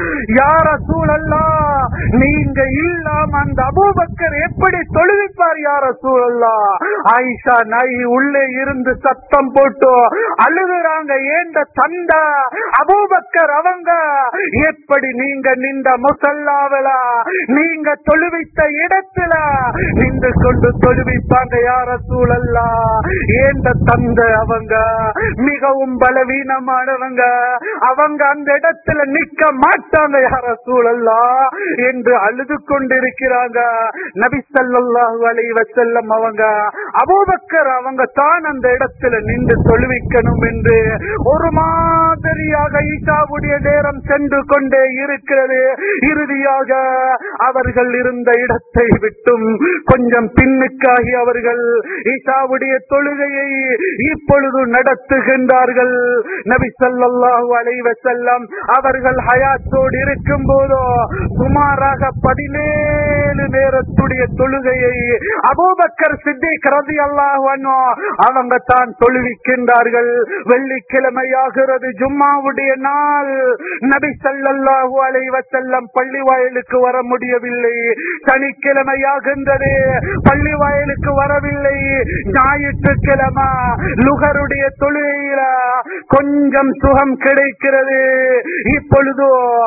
யார சூழல்லா நீங்க இல்லாம அந்த அபூபக்கர் எப்படி தொழுவிப்பார் யார சூழல்லா ஆயிஷா நாய் உள்ளே இருந்து சத்தம் போட்டு அழுகுறாங்க ஏண்ட தந்தா அபூபக்கர் அவங்க எப்படி நீங்க நின்ற முசல்லாவில நீங்க தொழுவித்த இடத்துல நின்று கொண்டு தொழுவிப்பாங்க யார சூழல்லா ஏண்ட தந்த அவங்க மிகவும் பலவீனமானவங்க அவங்க அந்த இடத்துல நிக்க மாட்டாங்க யார சூழல்லா என்று அழுது கொண்டிருக்கிறாங்க நபி ஸல்லல்லாஹு அலைஹி வஸல்லம் அவங்க அபூபக்கர் அவங்க தான் அந்த இடத்துல நின்று தொழுவிக்கணும் என்று ஒரு மாதிரியாக ஈசாவுடைய நேரம் சென்று கொண்டே இருக்கிறது இறுதியாக அவர்கள் இருந்த இடத்தை விட்டும் கொஞ்சம் பின்னுக்காகி அவர்கள் ஈசாவுடைய தொழுகையை இப்பொழுது நடத்துகின்றார்கள் நபி ஸல்லல்லாஹு அலைஹி வஸல்லம் அவர்கள் ஹயாத்தோடு இருக்கும் போதோ சுமாராக பதினேழு நேரத்துடைய தொழுகையை அபூபக்கர் சித்திக் ரலியல்லாஹு அன்ஹு அவங்க தான் தொழுவிக்கின்றார்கள் வெள்ளிக்கிழமையாகிறது ஜும்மாவுடைய நாள் நபி ஸல்லல்லாஹு அலைஹி வஸல்லம் பள்ளி வாயிலுக்கு வர முடியவில்லை சனிக்கிழமையாகின்றது பள்ளி வாயிலுக்கு வரவில்லை ஞாயிற்றுக்கிழமை லுகருடைய தொழுகையில கொஞ்சம் சுகம் கிடைக்கிறது இப்பொழுது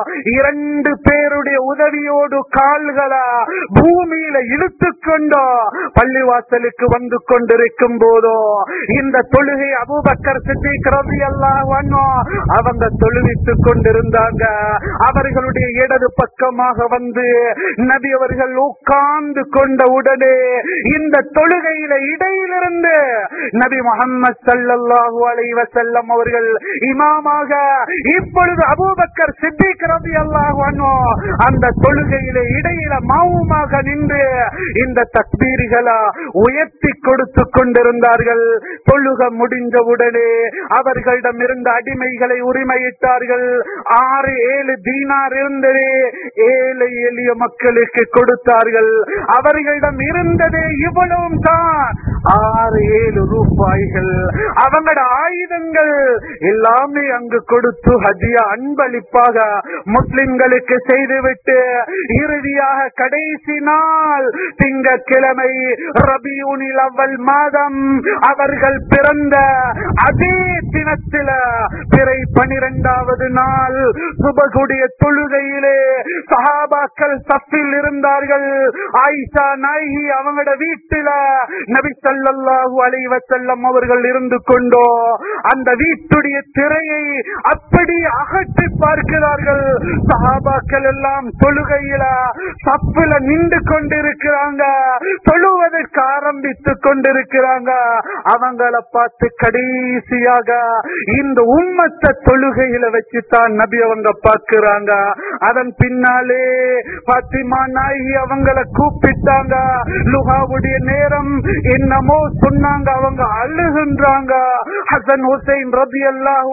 இரண்டு பேருடைய உதவியோடு கால்களா பூமியில இழுத்துக்கொண்டோ பள்ளிவாசலுக்கு வந்து கொண்டிருக்கும் போதோ இந்த தொழுகை அபூபக்கர் சித்திக் ரலியல்லாஹு அன்ஹு அவங்க தொழுவித்துக் கொண்டிருந்தாங்க அவர்களுடைய இடது பக்கமாக வந்து நபி அவர்கள் உட்கார்ந்து கொண்ட உடனே இந்த தொழுகையில இடையிலிருந்து நபி முகமது ஸல்லல்லாஹு அலைஹி வஸல்லம் அவர்கள் இமாமாக இப்பொழுது அபூபக்கர் சித்திக் ரலியல்லாஹு அன்ஹு அந்த தொழுகையில இடையில மாவுமாக நின்று இந்த தக்பீர்களை உயர்த்தி கொடுத்து கொண்டிருந்தார்கள் தொழுக முடிந்தவுடனே அவர்களிடம் இருந்த அடிமைகளை உரிமையிட்டார்கள் ஆறு ஏழு தீனார் இருந்தது ஏழை எளிய மக்களுக்கு கொடுத்தார்கள் அவர்களிடம் இருந்ததே இவ்வளவும் தான் ஆறு ஏழு ரூபாய்கள் அவங்களோட ஆயுதங்கள் எல்லாமே அங்கு கொடுத்து ஹஜியா அன்பளிப்பாக முஸ்லிம்களுக்கு செய்துவிட்டு இறுதியாக கடைசி நாள் திங்கட்கிழமை ரபியூனில் அவ்வல் மாதம் அவர்கள் பிறந்த அதே தினத்தில பிறை பனிரெண்டாவது நாள் சுபகுடைய தொழுகையிலே சஹாபாக்கள் சஃபில் இருந்தார்கள் ஆயிஷா நாயகி அவங்களோட வீட்டுல நபி ஸல்லல்லாஹு ஸல்லல்லாஹு அலைஹி வஸல்லம் அவர்கள் இருந்து கொண்டோ அந்த வீட்டுடைய திரையை அப்படி அகற்றி பார்க்கிறார்கள் சஹாபாக்கள் எல்லாம் தொழுகையில சப்புல நின்று கொண்டிருக்கிறாங்க தொழுவதற்கு ஆரம்பித்து கொண்டிருக்கிறாங்க அவங்கள பார்த்து கடைசியாக இந்த உம்மத்த தொழுகையில வச்சுதான் நபி அவங்க பார்க்கிறாங்க அதன் பின்னாலே பாத்திமா நாயகி அவங்கள கூப்பிட்டாங்க லுகாவுடைய நேரம் என்னமோ சொன்னாங்க அவங்க அழுகின்றாங்க ஹசன் ஹுசைன் ரபி அல்லாஹ்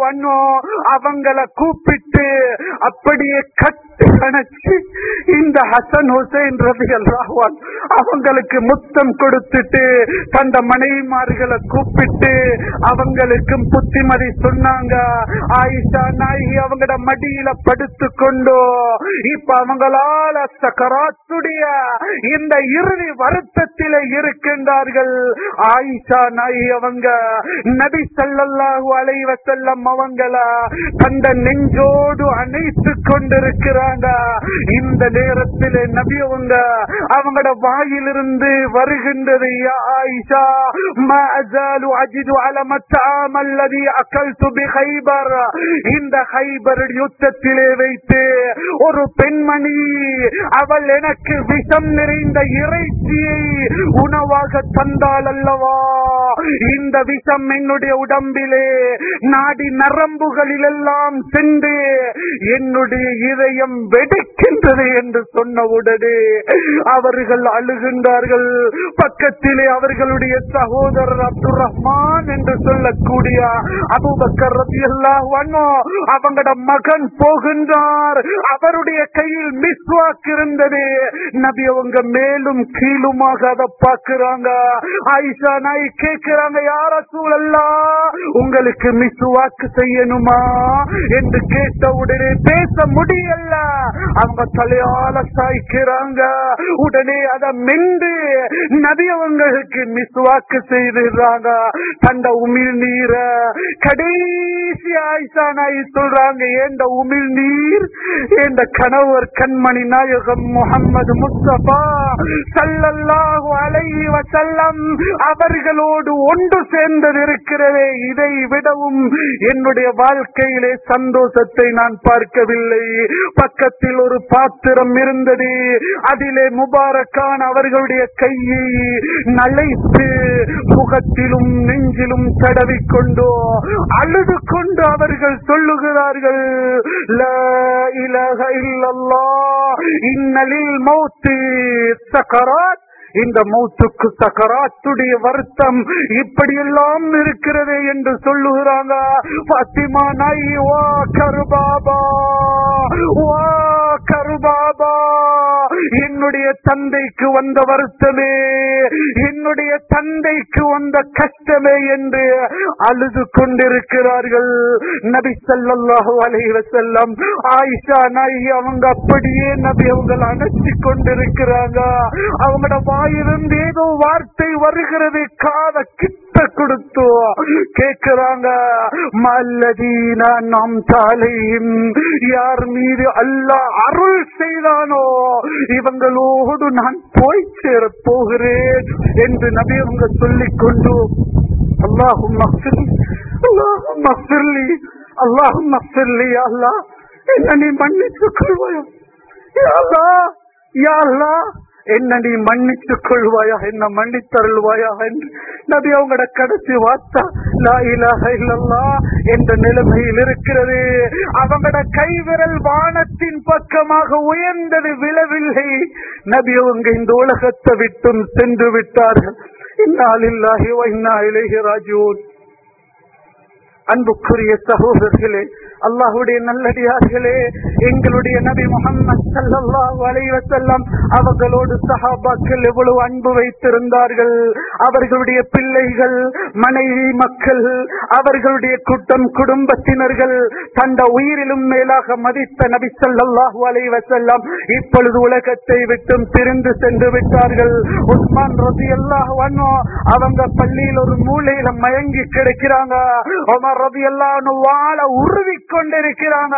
அவங்கள கூப்பிட்டு அப்படியே கட்டி கணச்சு இந்த ஹசன் ஹுசைன் ரபி அல்லாஹ் அவங்களுக்கு முத்தம் கொடுத்துட்டு தந்த மனைவிமார்களை கூப்பிட்டு அவங்களுக்கும் புத்திமதி சொன்னாங்க ஆயிஷா நாயகி அவங்களோட மடியில படுத்து கொண்டோ இப்ப அவங்களால சக்கராத்துடைய இந்த இறுதி வருத்தத்தில இருக்கின்றார்கள் ஆயிஷா நாயகி அவங்க நபி ஸல்லல்லாஹு அலைஹி வஸல்லம் அவங்கள கண்ட நெஞ்சோடு அணைத்து கொண்டிருக்கிறாங்க இந்த நேரத்தில் நபி அவங்க அவங்களோட வாயிலிருந்து வருகின்றது யா ஆயிஷா ما أزال أجد على الطعام الذي أكلت بخيبر இந்த ஹைபர் யுத்தத்திலே வைத்து ஒரு பெண்மணி அவள் எனக்கு விஷம் நிறைந்த இறைச்சியை உணவாக தந்தாள் அல்லவா இந்த விஷம் என்னுடைய உடம்பிலே நாடி நரம்புகளில் எல்லாம் சென்று என்னுடைய இதயம் வெடிக்கின்றது என்று சொன்னவுடனே அவர்கள் அழுகின்றார்கள் பக்கத்திலே அவர்களுடைய சகோதரர் அப்துல் ரஹ்மான் என்று சொல்லக்கூடிய அபுபக்கர் ரலியல்லாஹு அன்ஹு அவங்களோட மகன் போகின்றார் அவருடைய கையில் மிஸ்வாக் இருந்தது நபி அவங்க மேலும் கீழுமாக அதை பார்க்கிறாங்க ஆயிஷா நாய் கேட்கிறாங்க யார சூழல்லா உங்களுக்கு மிஸ்வாக்கு செய்யணுமா என்று கேட்ட உடனே பேச முடியல அவங்க தலையால சாய்க்கிறாங்க உடனே அதை மென்று நபி அவங்களுக்கு மிஸ்வாக்கு செய்துறாங்க தந்த உமிழ் நீர கடைசி ஆயிஷா நாய் சொல்றாங்க ஏண்ட உமிழ் நீர் என்ற கணவர் கண்மணி நாயகம் முகம்மது முஸ்தபா சல்லல்லாஹு அலைஹி வஸல்லம் அவர்களோடு ஒன்று சேர்ந்தது இருக்கிறதே இதை விடவும் என்னுடைய வாழ்க்கையிலே சந்தோஷத்தை நான் பார்க்கவில்லை பக்கத்தில் ஒரு பாத்திரம் இருந்தது அதிலே முபாரக்கான அவர்களுடைய கையை நலைத்து முகத்திலும் நெஞ்சிலும் தடவிக்கொண்டோ அழுது கொண்டு அவர்கள் சொல்லுகிறார்கள் லா இலாஹ இல்லல்லாஹ் இன்னலில் மௌத்தி சக்கராத் இந்த மௌத்துக்கு சக்கராத்துடைய வருத்தம் இப்படியெல்லாம் இருக்கிறது என்று சொல்லுகிறாங்க பாத்திமா நாய் வா கருபாபா வா கருபாபா என்னுடைய தந்தைக்கு வந்த வருத்தமே என்னுடைய தந்தைக்கு வந்த கஷ்டமே என்று அழுது கொண்டிருக்கிறார்கள் நபி ஸல்லல்லாஹு அலைஹி வஸல்லம் ஆயிஷா நாயகி அவங்க அப்படியே நபி அவங்களை அணைச்சி கொண்டிருக்கிறாங்க அவங்களோட வாயிலிருந்து ஏதோ வார்த்தை வருகிறது காத கிட்ட கொடுத்து கேட்கிறாங்க மல்லதீன நாம் தாலையும் யார் மீது அல்லாஹ் அருள் செய்தானோ இவங்களோடு நான் போய் சேர போகிறேன் என்று நபி அவங்க சொல்லிக் கொண்டு அல்லாஹும் அல்லாஹும் அல்லாஹும் அல்லா என்ன நீ மன்னித்துக் கொள்வாயா யா அல்லாஹ், யா அல்லாஹ், என்ன நீ மன்னித்துக் கொள்வாயா என்ன மன்னித்தருள்வாயா என்று நபி அவங்களோட கடைசி வார்த்தை லா இலாஹ இல்லல்லாஹ் என்ற நிலைமையில் இருக்கிறது அவங்களோட கைவிரல் வானத்தின் பக்கமாக உயர்ந்தது விழவில்லை நபி அவங்க இந்த உலகத்தை விட்டும் சென்று விட்டார்கள் இன்னாலில்லாஹி வ இன்னா இலைஹி ராஜிஊன் அன்புக்குரிய சகோதரர்களே அல்லாஹுடைய நல்லடியார்களே எங்களுடைய நபி முகம்மது ஸல்லல்லாஹு அலைஹி வஸல்லம் அவர்களோடு சஹாபாக்கள் எவ்வளவு அன்பு வைத்திருந்தார்கள் அவர்களுடைய பிள்ளைகள் மனைவி மக்கள் அவர்களுடைய கூட்டம் குடும்பத்தினர்கள் தந்த உயிரிலும் மேலாக மதித்த நபி ஸல்லல்லாஹு அலைஹி வஸல்லம் இப்பொழுது உலகத்தை விட்டும் பிரிந்து சென்று விட்டார்கள் உஸ்மான் ரலியல்லாஹு அன்ஹு அவங்க பள்ளியில் ஒரு மூலையில மயங்கி கிடக்கிறாங்க உமர் ரலியல்லாஹு அன்ஹு வாள உருவி கொண்டிருக்கிறாங்க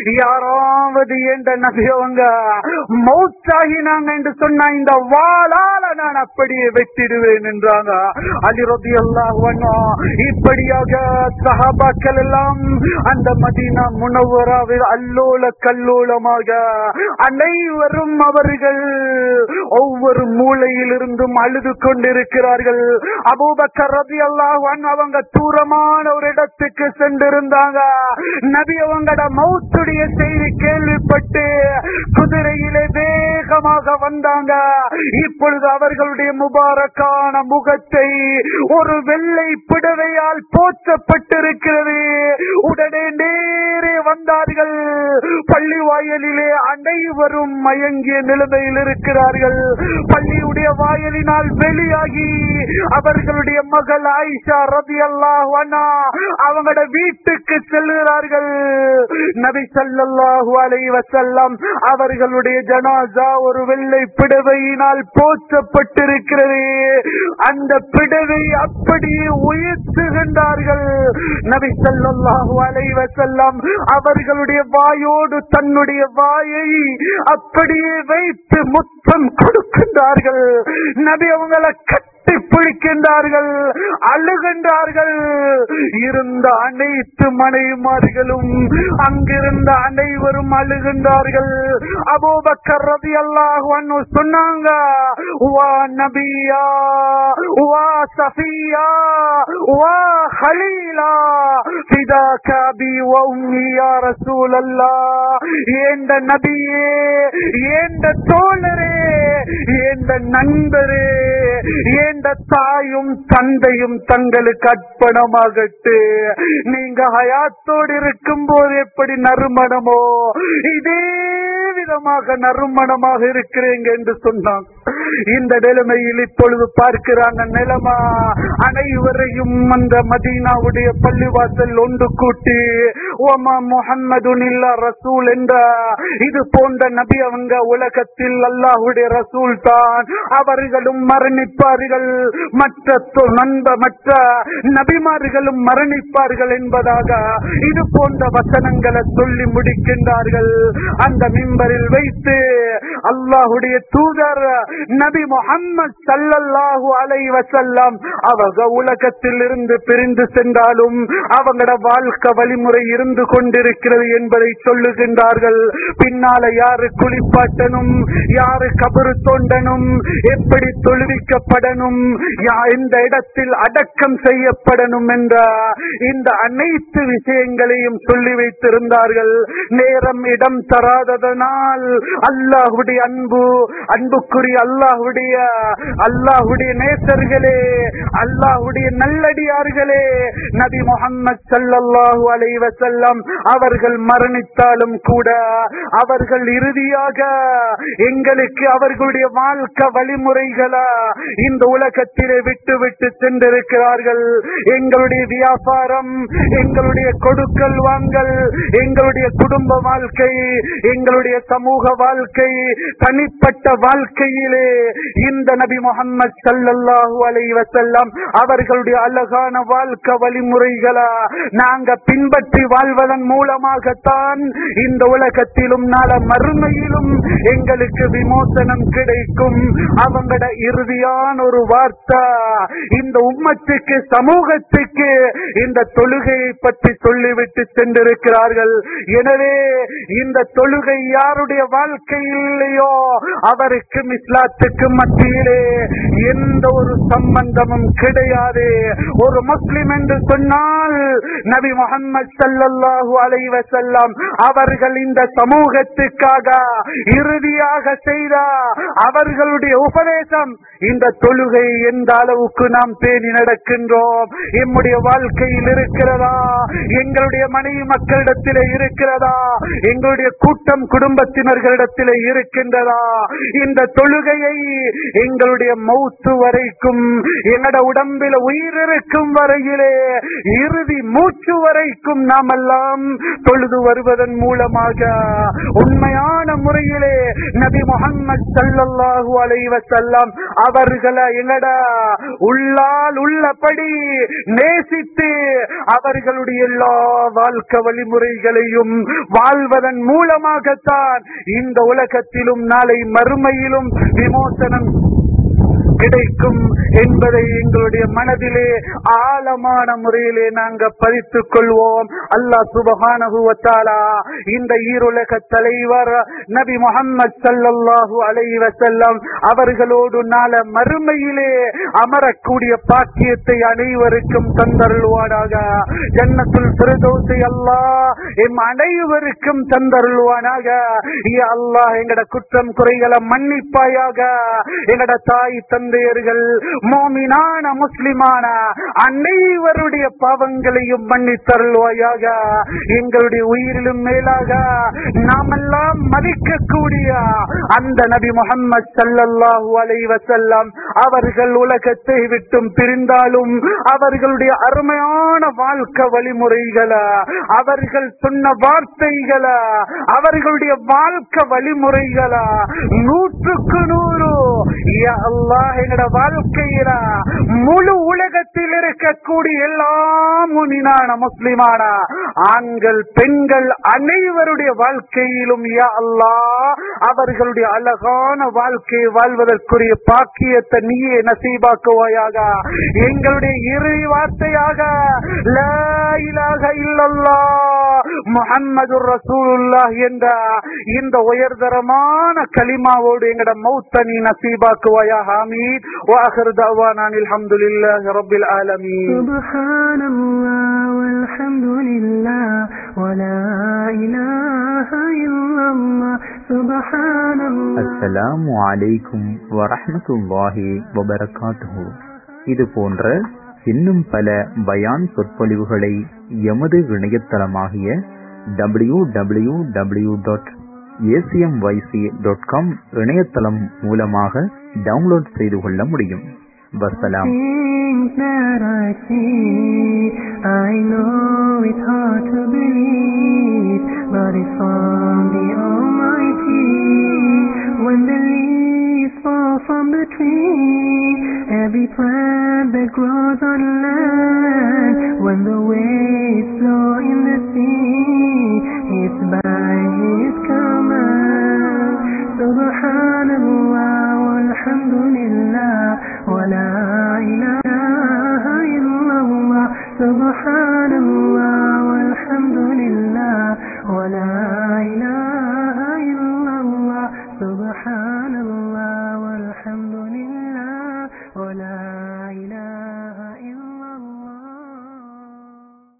யாராவது என்ற நபியவங்க மௌத்தாகினாங்க என்று சொன்னா இந்த வாளால நான் அப்படியே வெட்டிடுவேன் என்றாங்க அலி ரபி அல்லாஹ் இப்படியாக சஹாபாக்கள் எல்லாம் அந்த மதீனா முனவராவில் அல்லோல கல்லோலமாக அனைவரும் அவர்கள் ஒவ்வொரு மூலையில் இருந்தும் அழுது கொண்டிருக்கிறார்கள் அபூபக்கர் ரபி அல்லாஹ் அவங்க தூரமான ஒரு இடத்துக்கு சென்றிருந்தாங்க நபி அவங்களோட மௌத்துடைய செய்தி கேள்விப்பட்டு குதிரையிலே வேகமாக வந்தாங்க இப்பொழுது அவர்களுடைய முபாரக்கான முகத்தை ஒரு வெள்ளை பிடவையால் போற்றப்பட்டிருக்கிறது உடனே நேரே வந்தார்கள் பள்ளி வாயலிலே அனைவரும் மயங்கிய நிலைமையில் இருக்கிறார்கள் பள்ளியுடைய வாயலினால் வெளியாகி அவர்களுடைய மகள் ஆயிஷா ரபி அல்லாஹ் அவங்களோட வீட்டுக்கு செல்கிறார்கள் நபி ஸல்லல்லாஹு அலைஹி வஸல்லம் அவர்களுடைய ஜனாசா ஒரு வெள்ளை பிடவையினால் போற்றப்பட்டிருக்கிறது அந்த பிடவை அப்படியே உயர்த்துகின்றார்கள் நபி ஸல்லல்லாஹு அலைஹி வஸல்லம் அவர்களுடைய வாயோடு தன்னுடைய வாயை அப்படியே வைத்து முத்தம் கொடுக்கின்றார்கள் நபி அவங்களை கட்டி பிடிக்கின்றார்கள் அழுகின்றார்கள் இருந்த அனைத்து மனைவிமார்களும் அங்கிருந்த அனைவரும் அழுகின்றார்கள் அபூபக்கர் ரதி அல்லாஹ் சொன்னாங்க வா நபியா வா சஃபியா வா ஹலீலா ஃபிதாக அபி வ உம்மி யா ரசூலல்லாஹ் ஏண்ட நபியே ஏண்ட தோழரே ஏண்ட நண்பரே ஏண்ட தாயும் தந்தையும் தங்களுக்கு அர்ப்பணமாகட்டு நீங்க ஹயாத்தோடு இருக்கும் போது எப்படி நறுமணமோ இதே விதமாக நறுமணமாக இருக்கிறீங்க என்று சொன்னான் இந்த நிலைமையில் இப்பொழுது பார்க்கிறாங்க நிலமா அனைவரையும் அந்த மதீனாவுடைய பள்ளிவாசல் ஒன்று கூட்டி ஓமா முகம்மது இல்லா ரசூல் என்ற இது போன்ற நபி அவங்க உலகத்தில் அல்லாஹுடைய ரசூல் தான் அவர்களும் மரணிப்பார்கள் மற்ற தொ- நண்ப மற்ற நபிமார்களும் மரணிப்பார்கள் என்பதாக இது போன்ற வசனங்களை சொல்லி முடிக்கின்றார்கள் அந்த மிம்பரில் வைத்து அல்லாஹுடைய தூதர் நபி முகம்மது சல்லல்லாஹு அலைஹி வஸல்லம் அவங்க உலகத்தில் இருந்து பிரிந்து சென்றாலும் அவங்களோட வாழ்க்கை வழிமுறை இருந்து கொண்டிருக்கிறது என்பதை சொல்லுகின்றார்கள் பின்னால யாரு குளிப்பாட்டனும் யாரு கபரு தோண்டனும் எப்படி தொழுவிக்கப்படணும் யா- எந்த இடத்தில் அடக்கம் செய்யப்படணும் என்ற இந்த அனைத்து விஷயங்களையும் சொல்லி வைத்திருந்தார்கள் நேரம் இடம் தராததனால் அல்லாஹுடைய அன்பு அன்புக்குரிய அல்லாஹுடைய அல்லாஹுடைய நேசர்களே அல்லாஹுடைய நல்லடியார்களே நபி முகம்மது ஸல்லல்லாஹு அலைஹி வஸல்லம் அவர்கள் மரணித்தாலும் கூட அவர்கள் இறுதியாக எங்களுக்கு அவர்களுடைய வாழ்க்கை வழிமுறைகளா இந்த உலகத்திலே விட்டு விட்டு சென்றிருக்கிறார்கள் எங்களுடைய வியாபாரம் எங்களுடைய கொடுக்கல் வாங்கல் எங்களுடைய குடும்ப வாழ்க்கை எங்களுடைய சமூக வாழ்க்கை தனிப்பட்ட வாழ்க்கையிலே இந்த நபி முகம்மது ஸல்லல்லாஹு அலைஹி வஸல்லம் அவர்களுடைய அழகான வாழ்க்கை வழிமுறைகளா நாங்க பின்பற்றி வாழ்வதன் மூலமாகத்தான் இந்த உலகத்திலும் நாள மறுமையிலும் எங்களுக்கு விமோசனம் கிடைக்கும் அவங்களோட இறுதியான ஒரு வார்த்தை இந்த உம்மத்துக்கு சமூகத்துக்கு இந்த தொழுகையை பற்றி சொல்லிவிட்டு சென்றிருக்கிறார்கள் எனவே இந்த தொழுகை யாருடைய வாழ்க்கையில் இல்லையோ அவருக்கும் இஸ்லாத்துக்கும் மத்தியிலே எந்த ஒரு சம்பந்தமும் கிடையாது ஒரு முஸ்லிம் என்று சொன்னால் நபி முகமது ஸல்லல்லாஹு அலைஹி வஸல்லம் அவர்கள் இந்த சமூகத்துக்காக இறுதியாக செய்த அவர்களுடைய உபதேசம் இந்த தொழுகை எந்த அளவுக்கு நாம் பேணி நடக்கின்றோம் எம்முடைய வாழ்க்கையில் இருக்கிறதா எங்களுடைய மனைவி மக்களிடத்திலே இருக்கிறதா எங்களுடைய கூட்டம் குடும்பத்தினர்களிடத்திலே இருக்கின்றதா இந்த தொழுகையை எங்களுடைய மௌத்து வரைக்கும் எங்களோட உடம்பில உயிர் இருக்கும் வரையிலே இறுதி மூச்சு வரைக்கும் நாம இடங்களுக்கெல்லாம் தொழுது வருவதன் மூலமாக உண்மையான முறையிலே நபி முகம்மது ஸல்லல்லாஹு அலைஹி வஸல்லம் அவர்களை எங்கடா உள்ளால் உள்ளபடி நேசித்து அவர்களுடைய எல்லா வாழ்க்கை வழிமுறைகளையும் வாழ்வதன் மூலமாகத்தான் இந்த உலகத்திலும் நாளை மறுமையிலும் விமோசனம் கிடைக்கும் என்பதை எங்களுடைய மனதிலே ஆழமான முறையிலே நாங்க பதித்துக் கொள்வோம் அல்லாஹ் சுபஹானஹு வ தஆலா இந்த ஈருலக தலைவர் நபி முஹம்மது ஸல்லல்லாஹு அலைஹி வஸல்லம் அவர்களோடு நாள மறுமையிலே அமரக்கூடிய பாக்கியத்தை அனைவருக்கும் தந்தருள்வானாக ஜன்னத்துல் ஃபிர்தௌஸை அல்லாஹ் எம் அனைவருக்கும் தந்தருள்வானாக யா அல்லாஹ் எங்கட குற்றம் குறைகளை மன்னிப்பாயாக எங்கட தாய் தந்தையர்கள் மோமினான முஸ்லிமான அனைவருடைய பாவங்களையும் மன்னித்தருள்வாயாக எங்களுடைய உயிரிலும் மேலாக நாமெல்லாம் மதிக்கக்கூடிய அந்த நபி முகம்மது ஸல்லல்லாஹு அலைஹி வஸல்லம் அவர்கள் உலகத்தை விட்டும் பிரிந்தாலும் அவர்களுடைய அருமையான வாழ்க்கை வழிமுறைகளை அவர்கள் சொன்ன வார்த்தைகளை அவர்களுடைய வாழ்க்கை வழிமுறைகளை நூற்றுக்கு நூறு யா அல்லாஹ் எங்கட வாழ்க்கையில முழு உலகத்தில் இருக்கக்கூடிய எல்லா முனினான முஸ்லிமான ஆண்கள் பெண்கள் அனைவருடைய வாழ்க்கையிலும் யா அல்லாஹ் அவர்களுடைய அழகான வாழ்க்கையை வாழ்வதற்குரிய பாக்கியத்தை நீயே நசீபாக்குவாயாக எங்களுடைய இறை வார்த்தையாக லா இலாஹ இல்லல்லாஹ் முஹம்மது ரசூலுல்லாஹ் என்ற இந்த உயர்தரமான கலிமாவோடு எங்கட மௌத்த நீ நசீபாக்குவாயா ஆமீன் வாஹர் தவானான் அல்ஹம்துலில்லாஹி ரப்பில் ஆலமீன் سبحان الله والحمد لله ولا إله إلا الله سبحان الله அஸ்ஸலாமு அலைக்கும் வரஹ்மத்துல்லாஹி வபரகாத்துஹு இது போன்ற இன்னும் பல பயான் சொற்பொழிவுகளை எமது இணையதளமாகிய W W W dot ACMYC dot com இணையதளம் மூலமாக டவுன்லோட் செய்து கொள்ள முடியும் வசலாம் Things that I see, I know it's hard to believe, but it's from the Almighty. When the leaves fall from the tree, every plant that grows on land, when the waves flow in the sea, it's by His command. Subhanallah walhamdulillah wa la ilaha illallah. Subhanallah walhamdulillah wa la ilaha illallah. Subhanallah.